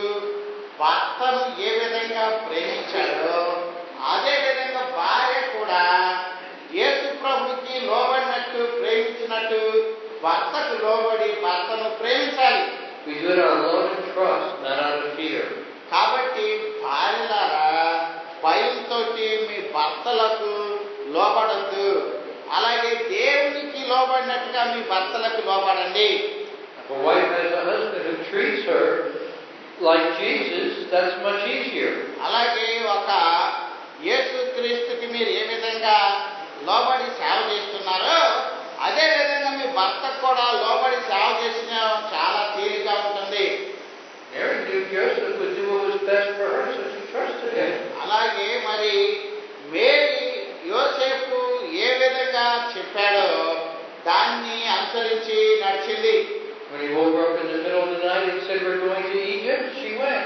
భర్తను ఏ విధంగా ప్రేమించాడో అదే విధంగా భార్య కూడా యేసు ప్రభుకి లోబడినట్టు ప్రేమించినట్టు భర్తకు లోబడి భర్తను ప్రేమించాలి We do it out of love and trust, not out of fear. కాబట్టి భార్యలారా భయంతో మీ భర్తలకు లోబడద్దు అలాగే దేవునికి లోబడినట్టుగా మీ భర్తలకు లోబడండి If a wife has a husband who treats her like Jesus, that's much easier. అలాగే ఒక యేసు క్రీస్తుకి మీరు ఏ విధంగా లోబడి సేవ చేస్తున్నారో అదే విధంగా మీ భర్తకు కూడా లోబడి సేవ చేసిన చాలా తేలిగ్గా ఉంటుంది Mary knew Joseph would do what was best for her, so she trusted him. అలాగే మరి మేరీ యోసేపు ఏ విధంగా చెప్పాడో దాన్ని అనుసరించి నడిచింది When he woke her up in the middle of the night and said, We're going to Egypt, she went.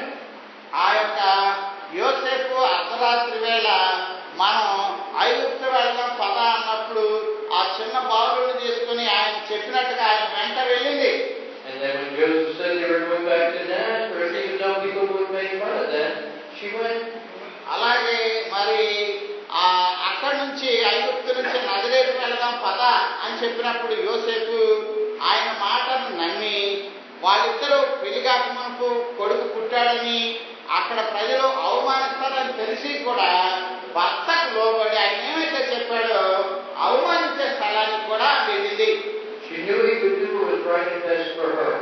ఆ యొక్క యోసేపు అర్ధరాత్రి వేళ మనం ఐగుప్తు వెళ్దాం పద అన్నప్పుడు ఆ చిన్న బాలుని తీసుకుని ఆయన చెప్పినట్టుగా ఆయన వెంట వెళ్ళింది And then when Joseph said they were going back to Nazareth, even though people would make fun of them, she went. అలాగే మరి ఆ అక్కడి నుంచి ఐగుప్తు నుంచి నదిరేపు వెళ్దాం పద అని చెప్పినప్పుడు యోసేపు ఆయన మాటను నమ్మి వాళ్ళిద్దరూ పెళ్లిగాక మనకు కొడుకు పుట్టాడని అక్కడ ప్రజలు అవమానిస్తారని తెలిసి కూడా భర్తకు లోబడి ఆయన ఏమైతే చెప్పాడో అవమానించే స్థలానికి కూడా వెళ్ళింది She knew he would do what was right and best for her.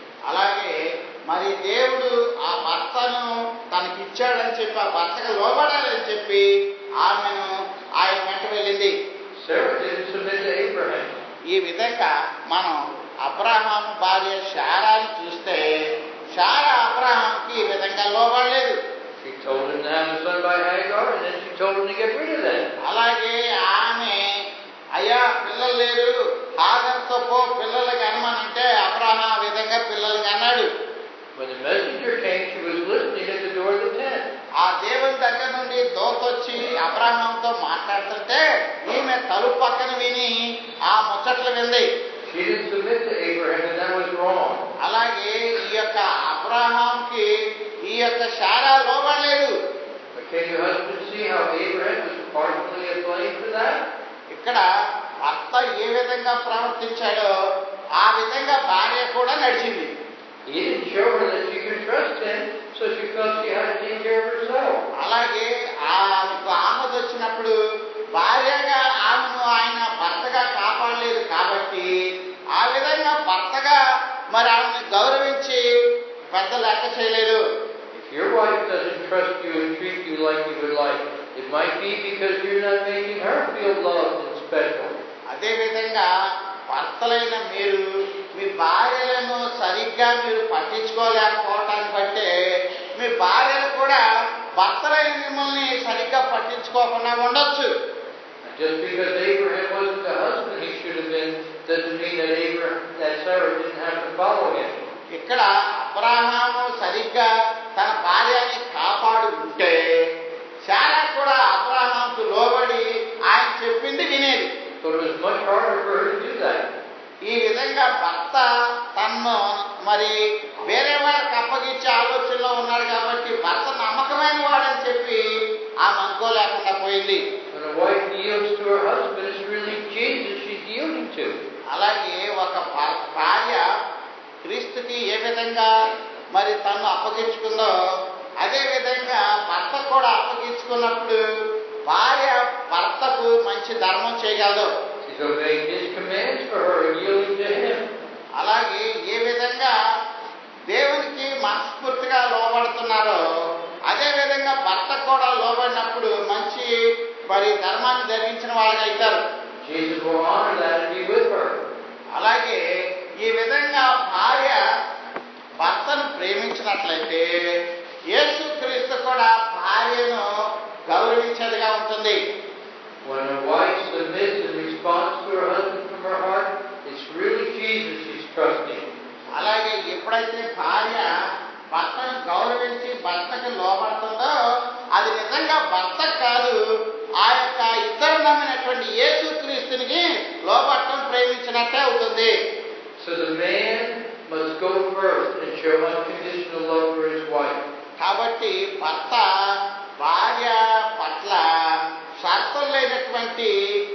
అలాగే మరి దేవుడు ఆ భర్తను తనకి ఇచ్చాడని చెప్పి ఆ భర్తకు లోబడాలని చెప్పి ఆమెను ఆయన వెంట వెళ్ళింది Sarah didn't submit to Abraham. ఈ విధంగా మనం అబ్రహాం భార్య శారాని చూస్తే శారా అబ్రహాంకి ఈ విధంగా లోబడలేదు She told him to have a son by Hagar, and then she told him to get rid of that. అలాగే ఆమె అయ్యా పిల్లలు లేరు హాగర్తో పో పిల్లలు కనమనంటే అబ్రహాం ఆ విధంగా పిల్లలు కన్నాడు When the messenger came, she was listening at the door of the tent. ఆ దేవుని దగ్గర నుండి దోతొచ్చి అబ్రాహంతో మాట్లాడుతుంటే ఈమె తలుపు పక్కన విని ఆ ముచ్చట్లు వింది She didn't submit to Abraham, and that was wrong. అలాగే ఈ యొక్క అబ్రహాంకి ఈ యొక్క Sarah లోబడలేదు But can you husbands see how Abraham was partially to blame for that? ఇక్కడ భర్త ఏ విధంగా ప్రవర్తించాడో ఆ విధంగా భార్య కూడా నడిచింది He didn't show her that she could trust him, so she felt she had to take care of herself. అలాగే ఆమెకు ఆపద వచ్చినప్పుడు భార్యగా ఆమెను ఆయన భర్తగా కాపాడలేదు కాబట్టి ఆ విధంగా భర్తగా మరి ఆమెను గౌరవించి పెద్ద లెక్క చేయలేదు If your wife doesn't trust you and treat you like you would like, it might be because you're not making her feel loved and special. అదే విధంగా భర్తలైన మీరు మీ భార్యలను సరిగ్గా మీరు పట్టించుకోలేకపోవటాన్ని బట్టే మీ భార్యలు కూడా భర్తలైన మిమ్మల్ని సరిగ్గా పట్టించుకోకుండా ఉండొచ్చు And just because Abraham wasn't the husband he should have been, doesn't mean that Abraham, that Sarah didn't have to follow him. ఇక్కడ అబ్రహాము సరిగ్గా తన భార్యని కాపాడు ఉంటే శారా కూడా అబ్రహాంకు లోబడి ఆయన చెప్పింది వినేది So it was much harder for her to do that. ఈ విధంగా భర్త తన్ను మరి వేరే వారికి అప్పగించే ఆలోచనలో ఉన్నాడు కాబట్టి భర్త నమ్మకమైన వాడని చెప్పి ఆమె అనుకోలేకుండా పోయింది When a wife yields to her husband, it's really Jesus she's yielding to. అలాగే ఒక భా- భార్య క్రీస్తుకి ఏ విధంగా మరి తను అప్పగించుకుందో అదే విధంగా భర్త కూడా అప్పగించుకున్నప్పుడు భార్య భర్తకు మంచి ధర్మం చేయగలదు She's obeying his commands for her and yielding to him. అలాగే ఏ విధంగా దేవునికి మనస్ఫూర్తిగా లోబడుతున్నారో అదే విధంగా భర్త కూడా లోబడినప్పుడు మంచి మరి ధర్మాన్ని ధరించిన వాళ్ళగా అవుతారు Jesus will honor that and be with her. అలాగే ఈ విధంగా భార్య భర్తను ప్రేమించినట్లయితే యేసుక్రీస్తు కూడా భార్యను గౌరవించేదిగా ఉంటుంది When a wife submits and responds to her husband from her heart, it's really Jesus she's trusting. అలాగే ఎప్పుడైతే భార్య భర్తను గౌరవించి భర్తకు లోబడుతుందో అది నిజంగా భర్త కాదు ఆ యొక్క ఇద్దరు నమ్మినటువంటి యేసుక్రీస్తునికి లోబడటం ప్రేమించినట్టే అవుతుంది So the man must go first and show unconditional love for his wife. కాబట్టి భర్త భార్య పట్ల షరతులు లేనటువంటి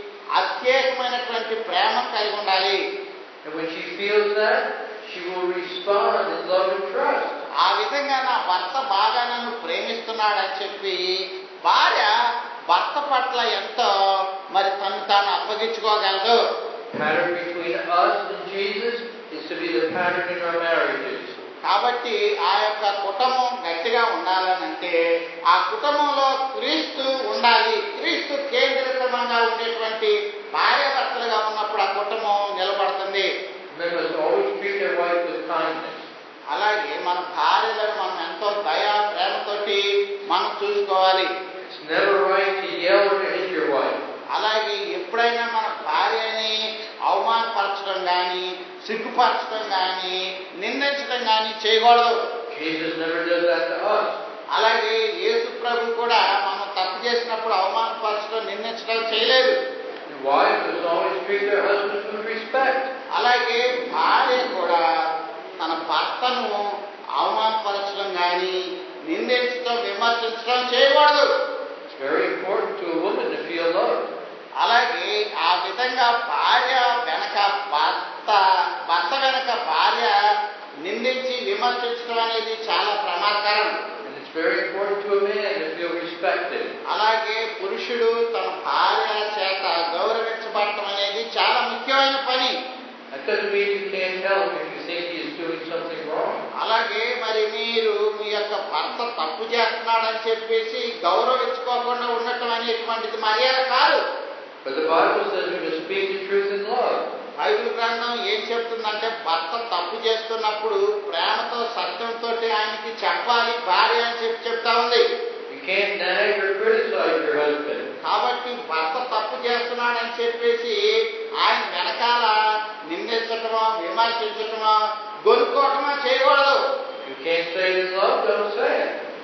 అత్యేకమైనటువంటి ప్రేమ కలిగి ఉండాలి And when she feels that, she will respond in love and trust. ఆ విధంగా నా భర్త బాగా నన్ను ప్రేమిస్తున్నాడని చెప్పి భార్య భర్త పట్ల ఎంతో మరి తను తాను అప్పగించుకోగలదు Pattern between us and Jesus is to be the pattern in our marriages. కాబట్టి ఆ యొక్క కుటుంబం గట్టిగా ఉండాలనంటే ఆ కుటుంబంలో క్రీస్తు ఉండాలి క్రీస్తు కేంద్రీకృతంగా ఉండేటువంటి భార్య భర్తలుగా ఉన్నప్పుడు ఆ కుటుంబం నిలబడుతుంది Men must always treat their wife with kindness. అలాగే మన భార్యలను మనం ఎంతో దయా ప్రేమతోటి మనం చూసుకోవాలి It's never right to yell or to hit your wife. అలాగే ఎప్పుడైనా మన భార్యని అవమానపరచడం కానీ సిగ్గుపరచడం కానీ నిందించడం కానీ చేయకూడదు Jesus never does that to us. అలాగే యేసు ప్రభు కూడా మనం తప్పు చేసినప్పుడు అవమానపరచడం నిందించడం చేయలేదు And wives must always treat their husbands with respect. అలాగే భార్య కూడా తన భర్తను అవమానపరచడం కానీ నిందించడం విమర్శించడం చేయకూడదు It's very important to a woman to feel loved. అలాగే ఆ విధంగా భార్య వెనక భర్త భర్త వెనక భార్య నిందించి విమర్శించడం అనేది చాలా ప్రమాదకరం And it's very important to a man to feel respected. అలాగే పురుషుడు తన భార్య చేత గౌరవించబడటం అనేది చాలా ముఖ్యమైన పని That doesn't mean you can't tell him if you think he is doing something wrong. అలాగే మరి మీరు మీ యొక్క భర్త తప్పు చేస్తున్నాడని చెప్పేసి గౌరవించుకోకుండా ఉండటం అనేటువంటిది మర్యాద కాదు But the Bible says we must speak the truth in love. Bible గ్రంథం ఏం చెప్తుందంటే భర్త తప్పు చేస్తున్నప్పుడు ప్రేమతో సత్యంతో ఆయనకి చెప్పాలి భార్య అని చెప్పి చెప్తా ఉంది You can't nag or criticize your husband. కాబట్టి భర్త తప్పు చేస్తున్నాడని చెప్పేసి ఆయన వెనకాల నిందించటమో విమర్శించటమో గొనుక్కోవటమో చేయకూడదు You can't say it in love, don't say it.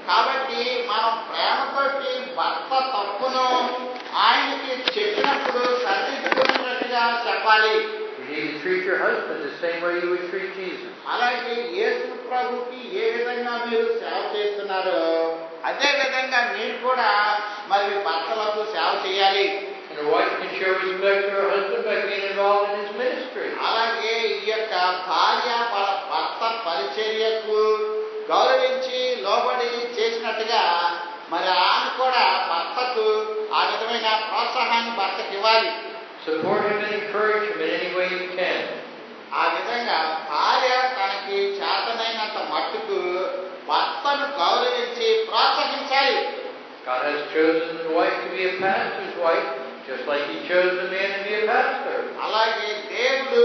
కాబట్టి మనం ప్రేమతోటి భర్త తప్పును ఆయనకి చెప్పినప్పుడు సరిదిద్దుకున్నట్టుగా చెప్పాలి You need to treat your husband the same way you would treat Jesus. అలాగే యేసు ప్రభుకి ఏ విధంగా మీరు సేవ చేస్తున్నారో అదే విధంగా మీరు కూడా మరి మీ భర్తలకు సేవ చేయాలి And a wife can show respect to her husband by being involved in his ministry. అలాగే ఈ యొక్క భార్య వాళ్ళ భర్త పరిచర్యకు గౌరవించి లోబడి చేసినట్టుగా మరి ఆమె కూడా భర్తకు ఆ విధమైన ప్రోత్సాహాన్ని భర్తకి ఇవ్వాలి Support him and encourage him in any way you can. ఆ విధంగా భార్య తనకి చేతనైనంత మట్టుకు భర్తను గౌరవించి ప్రోత్సహించాలి God has chosen the wife to be a pastor's wife, just like He chose the man to be a pastor. అలాగే దేవుడు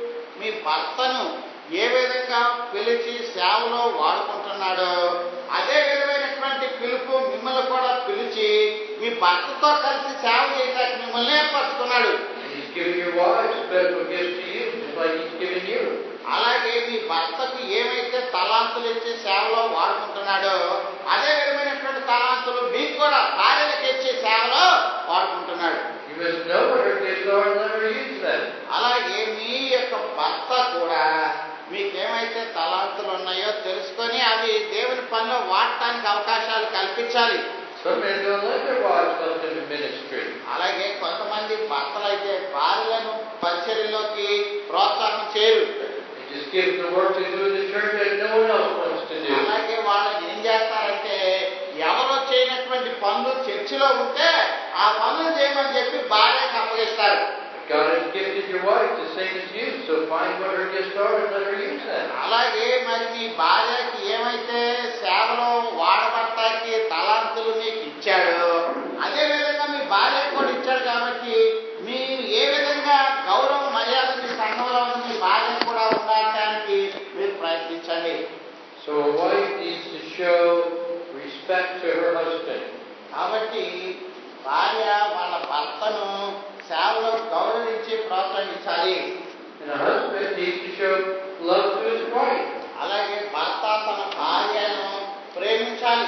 మీ భర్తను ఏ విధంగా పిలిచి సేవలో వాడుకుంటున్నాడో అదే విధమైనటువంటి పిలుపు మిమ్మల్ని కూడా పిలిచి మీ భర్తతో కలిసి సేవ చేయడానికి మిమ్మల్ని ఏర్పరచుకున్నాడు And He's given your wife special gifts to you, just like He's given you. అలాగే మీ భర్తకు ఏమైతే తలాంతులు ఇచ్చి సేవలో వాడుకుంటున్నాడో అదే విధమైనటువంటి తలాంతులు మీకు కూడా భార్యలకు ఇచ్చే సేవలో వాడుకుంటున్నాడు You must know what her gifts are and let her use them. అలాగే మీ యొక్క భర్త కూడా మీకేమైతే తలాంతులు ఉన్నాయో తెలుసుకొని అవి దేవుని పనిలో వాడటానికి అవకాశాలు కల్పించాలి Some men don't let their wives come into ministry. అలాగే కొంతమంది భర్తలు అయితే భార్యలను పరిచర్యలోకి ప్రోత్సాహం చేయరు They just give them the work to do in the church that no one else wants to do. అలాగే వాళ్ళని ఏం చేస్తారంటే ఎవరో చేయనటువంటి పనులు చర్చిలో ఉంటే ఆ పనులు చేయమని చెప్పి భార్యకు అప్పగిస్తారు God has gifted your wife the same as you, so find what her gifts are and let her use them. అలాగే మరి మీ భార్యకి ఏమైతే సేవలో వాడబడటానికి తలాంతులు మీకు ఇచ్చాడో అదే విధంగా మీ భార్యకు కూడా ఇచ్చాడు కాబట్టి మీరు ఏ విధంగా గౌరవ మర్యాద మీ సంఘంలో ఉన్న మీ భార్యకు కూడా ఉండటానికి మీరు ప్రయత్నించండి So a wife needs to show respect to her husband. కాబట్టి భార్య వాళ్ళ భర్తను సేవలో గౌరవించి ప్రోత్సహించాలి And a husband needs to show love to his wife. అలాగే భర్త తన భార్యను ప్రేమించాలి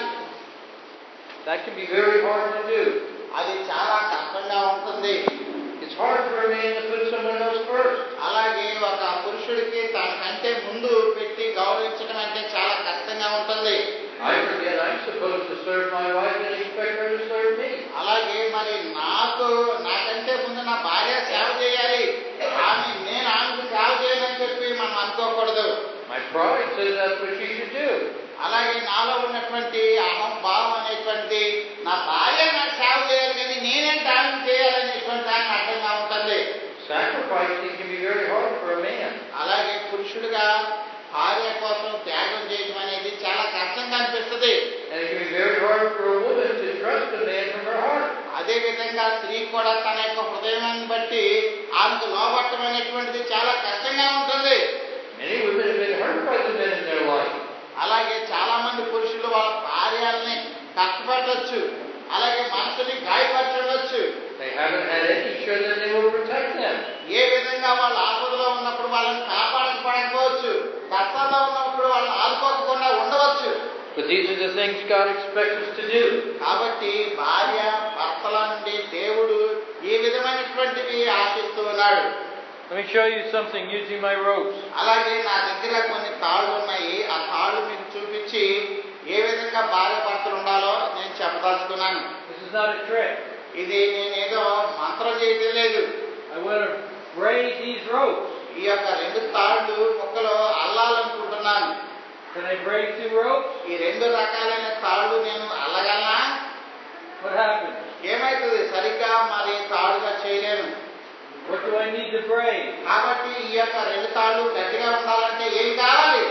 That can be very hard to do. అది చాలా కష్టంగా ఉంటుంది It's hard for a man to put someone else first. అలాగే ఒక పురుషుడికి తనకంటే ముందు పెట్టి గౌరవించడం అంటే చాలా కష్టంగా ఉంటుంది I forget I'm supposed to serve my wife and expect her to serve me. అలాగే మరి నాకు నాకంటే ముందు నా భార్య సేవ చేయాలి ఆమె నేను ఆమెకు సేవ చేయాలని చెప్పి మనం అనుకోకూడదు My pride says that's what she should do. అలాగే నాలో ఉన్నటువంటి అహంభావం అనేటువంటి నా భార్య నాకు సేవ చేయాలి కానీ నేనేంటి ఆమె చేయాలనేటువంటి దానికి అర్థంగా ఉంటుంది Sacrificing can be very hard for a man. అలాగే పురుషుడిగా భార్య కోసం త్యాగం చేయడం అనేది చాలా కష్టంగా అనిపిస్తుంది And it can be very hard for a woman to trust a man from her heart. అదే విధంగా స్త్రీ కూడా తన యొక్క హృదయాన్ని బట్టి ఆమెకు లోబట్టం అనేటువంటిది చాలా కష్టంగా ఉంటుంది Many women have been hurt by the men in their life. అలాగే చాలా మంది పురుషులు వాళ్ళ భార్యల్ని కష్టపడవచ్చు అలాగే మనసుని గాయపరచవచ్చు They haven't had any sure that they will protect them. ఏ విధంగా వాళ్ళు ఆపదలో ఉన్నప్పుడు వాళ్ళని కాపాడకపోవచ్చు కష్టాల్లో ఉన్నప్పుడు వాళ్ళని ఆదుకోకుండా ఉండవచ్చు But these are the things God expects us to do. కాబట్టి భార్య భర్తల నుండి దేవుడు ఈ విధమైనటువంటివి ఆశిస్తూ ఉన్నాడు Let me show you something using my ropes. అలాగే నా దగ్గర కొన్ని తాళ్ళు ఉన్నాయి ఆ తాళ్ళు మీకు చూపించి ఏ విధంగా భార్య భర్తలు ఉండాలో నేను చెప్పదలుచుకున్నాను This is not a trick. ఇది నేనేదో మంత్రం చేయటం లేదు I want to braid these ropes. ఈ యొక్క రెండు తాళ్ళు ముక్కలు అల్లాలనుకుంటున్నాను Can I braid two ropes? ఈ రెండు రకాలైన తాళ్ళు నేను అల్లగలనా What happens? ఏమైతుంది సరిగ్గా మరి తాడుగా చేయలేను What do I need to braid? కాబట్టి ఈ యొక్క రెండు తాళ్ళు గట్టిగా ఉండాలంటే ఏం కావాలి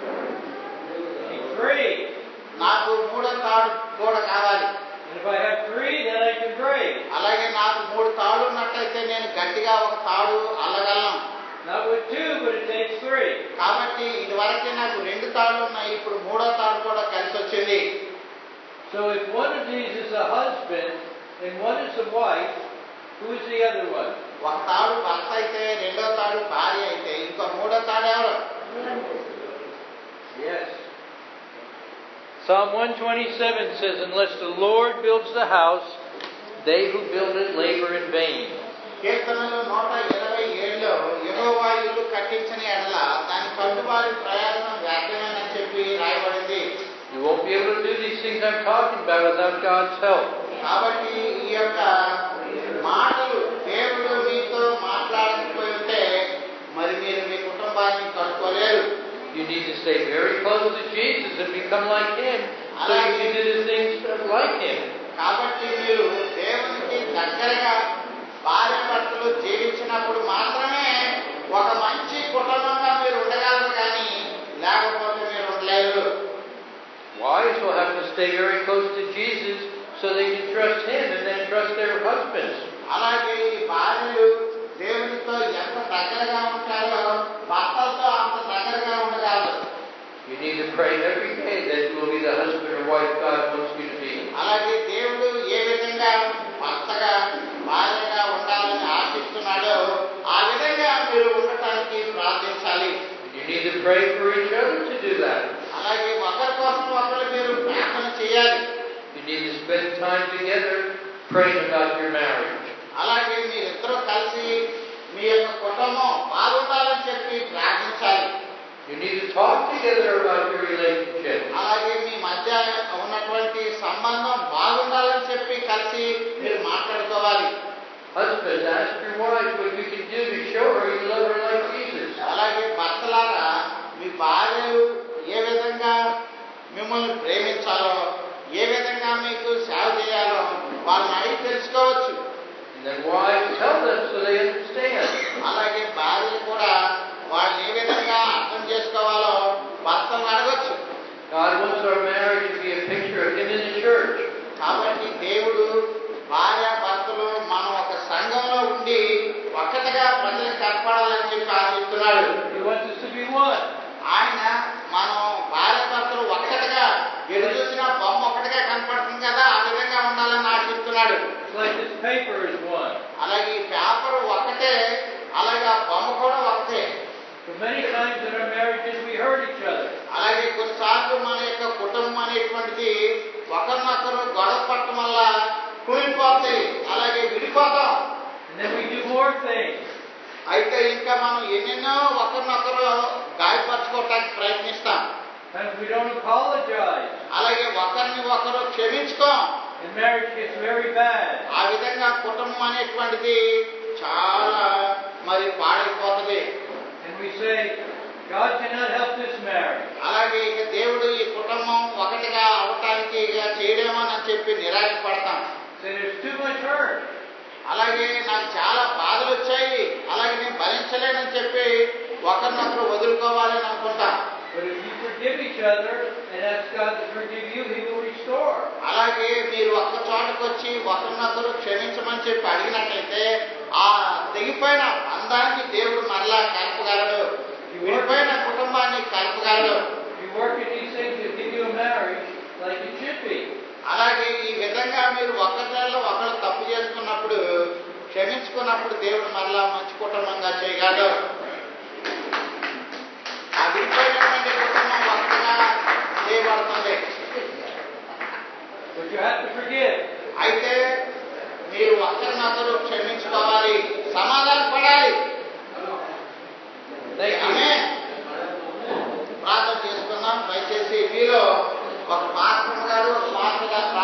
I need three. నాకు మూడో తాడు కూడా కావాలి And if I have three, then I can braid. అలాగే నాకు మూడు తాళ్ళు ఉన్నట్టయితే నేను గట్టిగా ఒక తాడు అల్లగలను Not with two, but it takes three. కాబట్టి ఇదివరకే నాకు రెండు తాళ్ళు ఉన్నాయి ఇప్పుడు మూడో తాడు కూడా కలిసి వచ్చింది So if one of these is a husband and one is a wife, who is the other one? ఒక తాడు భర్త అయితే రెండో తాడు భార్య అయితే ఇంకో మూడో తాడు ఎవరు Yes. Psalm 127 says, Unless the Lord builds the house, they who build it labor in vain. కీర్తనలు నూట ఇరవై ఏడులో యెహోవా ఇల్లు కట్టించని ఎడల దాని కట్టుబాటు ప్రయాసం వ్యర్థమేనని చెప్పి రాయబడింది You won't be able to do these things I'm talking about without God's help. కాబట్టి ఈ యొక్క మాటలు దేవుడు మీతో మాట్లాడకపోయి ఉంటే మరి మీరు మీ కుటుంబాన్ని కట్టుకోలేరు You need to stay very close to Jesus and become like Him so you can do the things like Him. కాబట్టి మీరు దేవునికి దగ్గరగా భార్య భర్తలు జీవించినప్పుడు మాత్రమే ఒక మంచి కుటుంబంగా మీరు ఉండగలరు కానీ లేకపోతే మీరు ఉండలేరు Wives will have to stay very close to Jesus so they can trust Him and then trust their husbands. అలాగే ఈ భార్యలు దేవునితో ఎంత దగ్గరగా ఉంటారో భర్తలతో అంత దగ్గరగా ఉండగలరు You need to pray every day that you will be the husband or wife God wants you to be. అలాగే దేవుడు ఏ విధంగా భర్తగా భార్యగా ఉండాలని ఆశిస్తున్నాడో ఆ విధంగా మీరు ఉండటానికి ప్రార్థించాలి You need to pray for each other to do that. అలాగే ఒకరి కోసం ఒకరు మీరు ప్రార్థన చేయాలి You need to spend time together praying about your marriage. అలాగే మీరిద్దరూ కలిసి మీ యొక్క కుటుంబం బాగుండాలని చెప్పి ప్రార్థించాలి You need to talk together about your relationship. అలాగే మీ మధ్య ఉన్నటువంటి సంబంధం బాగుండాలని చెప్పి కలిసి మీరు మాట్లాడుకోవాలి Husbands, ask your wife what you can do to show her you love her like Jesus. అలాగే భర్తలారా మీ భార్యలు ఏ విధంగా మిమ్మల్ని ప్రేమించాలో ఏ విధంగా మీకు సేవ చేయాలో వాళ్ళని అడిగి తెలుసుకోవచ్చు And then wives tell them so they understand. అలాగే భార్యలు కూడా వాళ్ళని ఏ విధంగా అర్థం చేసుకోవాలో భర్తలను అడగొచ్చు God wants our marriage to be a picture of Him in the church. కాబట్టి దేవుడు భార్య భర్తలు మనం ఒక సంఘంలో ఉండి ఒక్కటిగా ప్రజలకు కనపడాలని చెప్పి ఆశిస్తున్నాడు He wants us to be one. ఆయన మనం భార్య భర్తలు ఒక్కటిగా ఎడు చూసిన బొమ్మ ఒకటిగా కనపడుతుంది కదా ఆ విధంగా ఉండాలని ఆశిస్తున్నాడు It's like this paper is one. అలాగే ఈ పేపర్ ఒక్కటే అలాగే ఆ బొమ్మ కూడా ఒకటే But many times in our marriages we hurt each other. అలాగే కొన్నిసార్లు మన యొక్క కుటుంబం అనేటువంటిది ఒకరినొకరు గొడవ పట్టడం వల్ల కూలిపోతాయి అలాగే విడిపోతాం And then we do more things. అయితే ఇంకా మనం ఎన్నెన్నో ఒకరినొకరు గాయపరచుకోవటానికి ప్రయత్నిస్తాం And we don't apologize. అలాగే ఒకరిని ఒకరు క్షమించుకోం And marriage gets very bad. ఆ విధంగా కుటుంబం అనేటువంటిది చాలా మరి పాడైపోతుంది And we say, God cannot help this marriage. అలాగే ఇక దేవుడు ఈ కుటుంబం ఒకటిగా అవటానికి ఇక చేయడేమోనని చెప్పి నిరాశపడతాం Say there's too much hurt. అలాగే నాకు చాలా బాధలు వచ్చాయి అలాగే నేను భరించలేనని చెప్పి ఒకరినొకరు వదులుకోవాలని అనుకుంటాం But if you forgive each other and ask God to forgive you, He will restore. అలాగే మీరు ఒక్క చోటకు వచ్చి ఒకరినొకరు క్షమించమని చెప్పి అడిగినట్లయితే ఆ తెగిపోయిన బంధాన్ని దేవుడు మరలా కలపగలడు విడిపోయిన కుటుంబాన్ని కలపగలడు If you work at these things, He'll give you a marriage like it should be. అలాగే ఈ విధంగా మీరు ఒకరిలో ఒకరు తప్పు చేసుకున్నప్పుడు క్షమించుకున్నప్పుడు దేవుడు మరలా మంచి కుటుంబంగా చేయగలడు ఆ విడిపోయినటువంటి కుటుంబం ఒకటిగా చేయబడుతుంది But you have to forgive. అయితే మీరు ఒకరినొకరు క్షమించుకోవాలి సమాధాన పడాలి Thank you. ఆమె ప్రార్థన చేసుకుందాం దయచేసి మీలో ఒక పాస్టర్ గారు ఒక పాస్టర్ గారు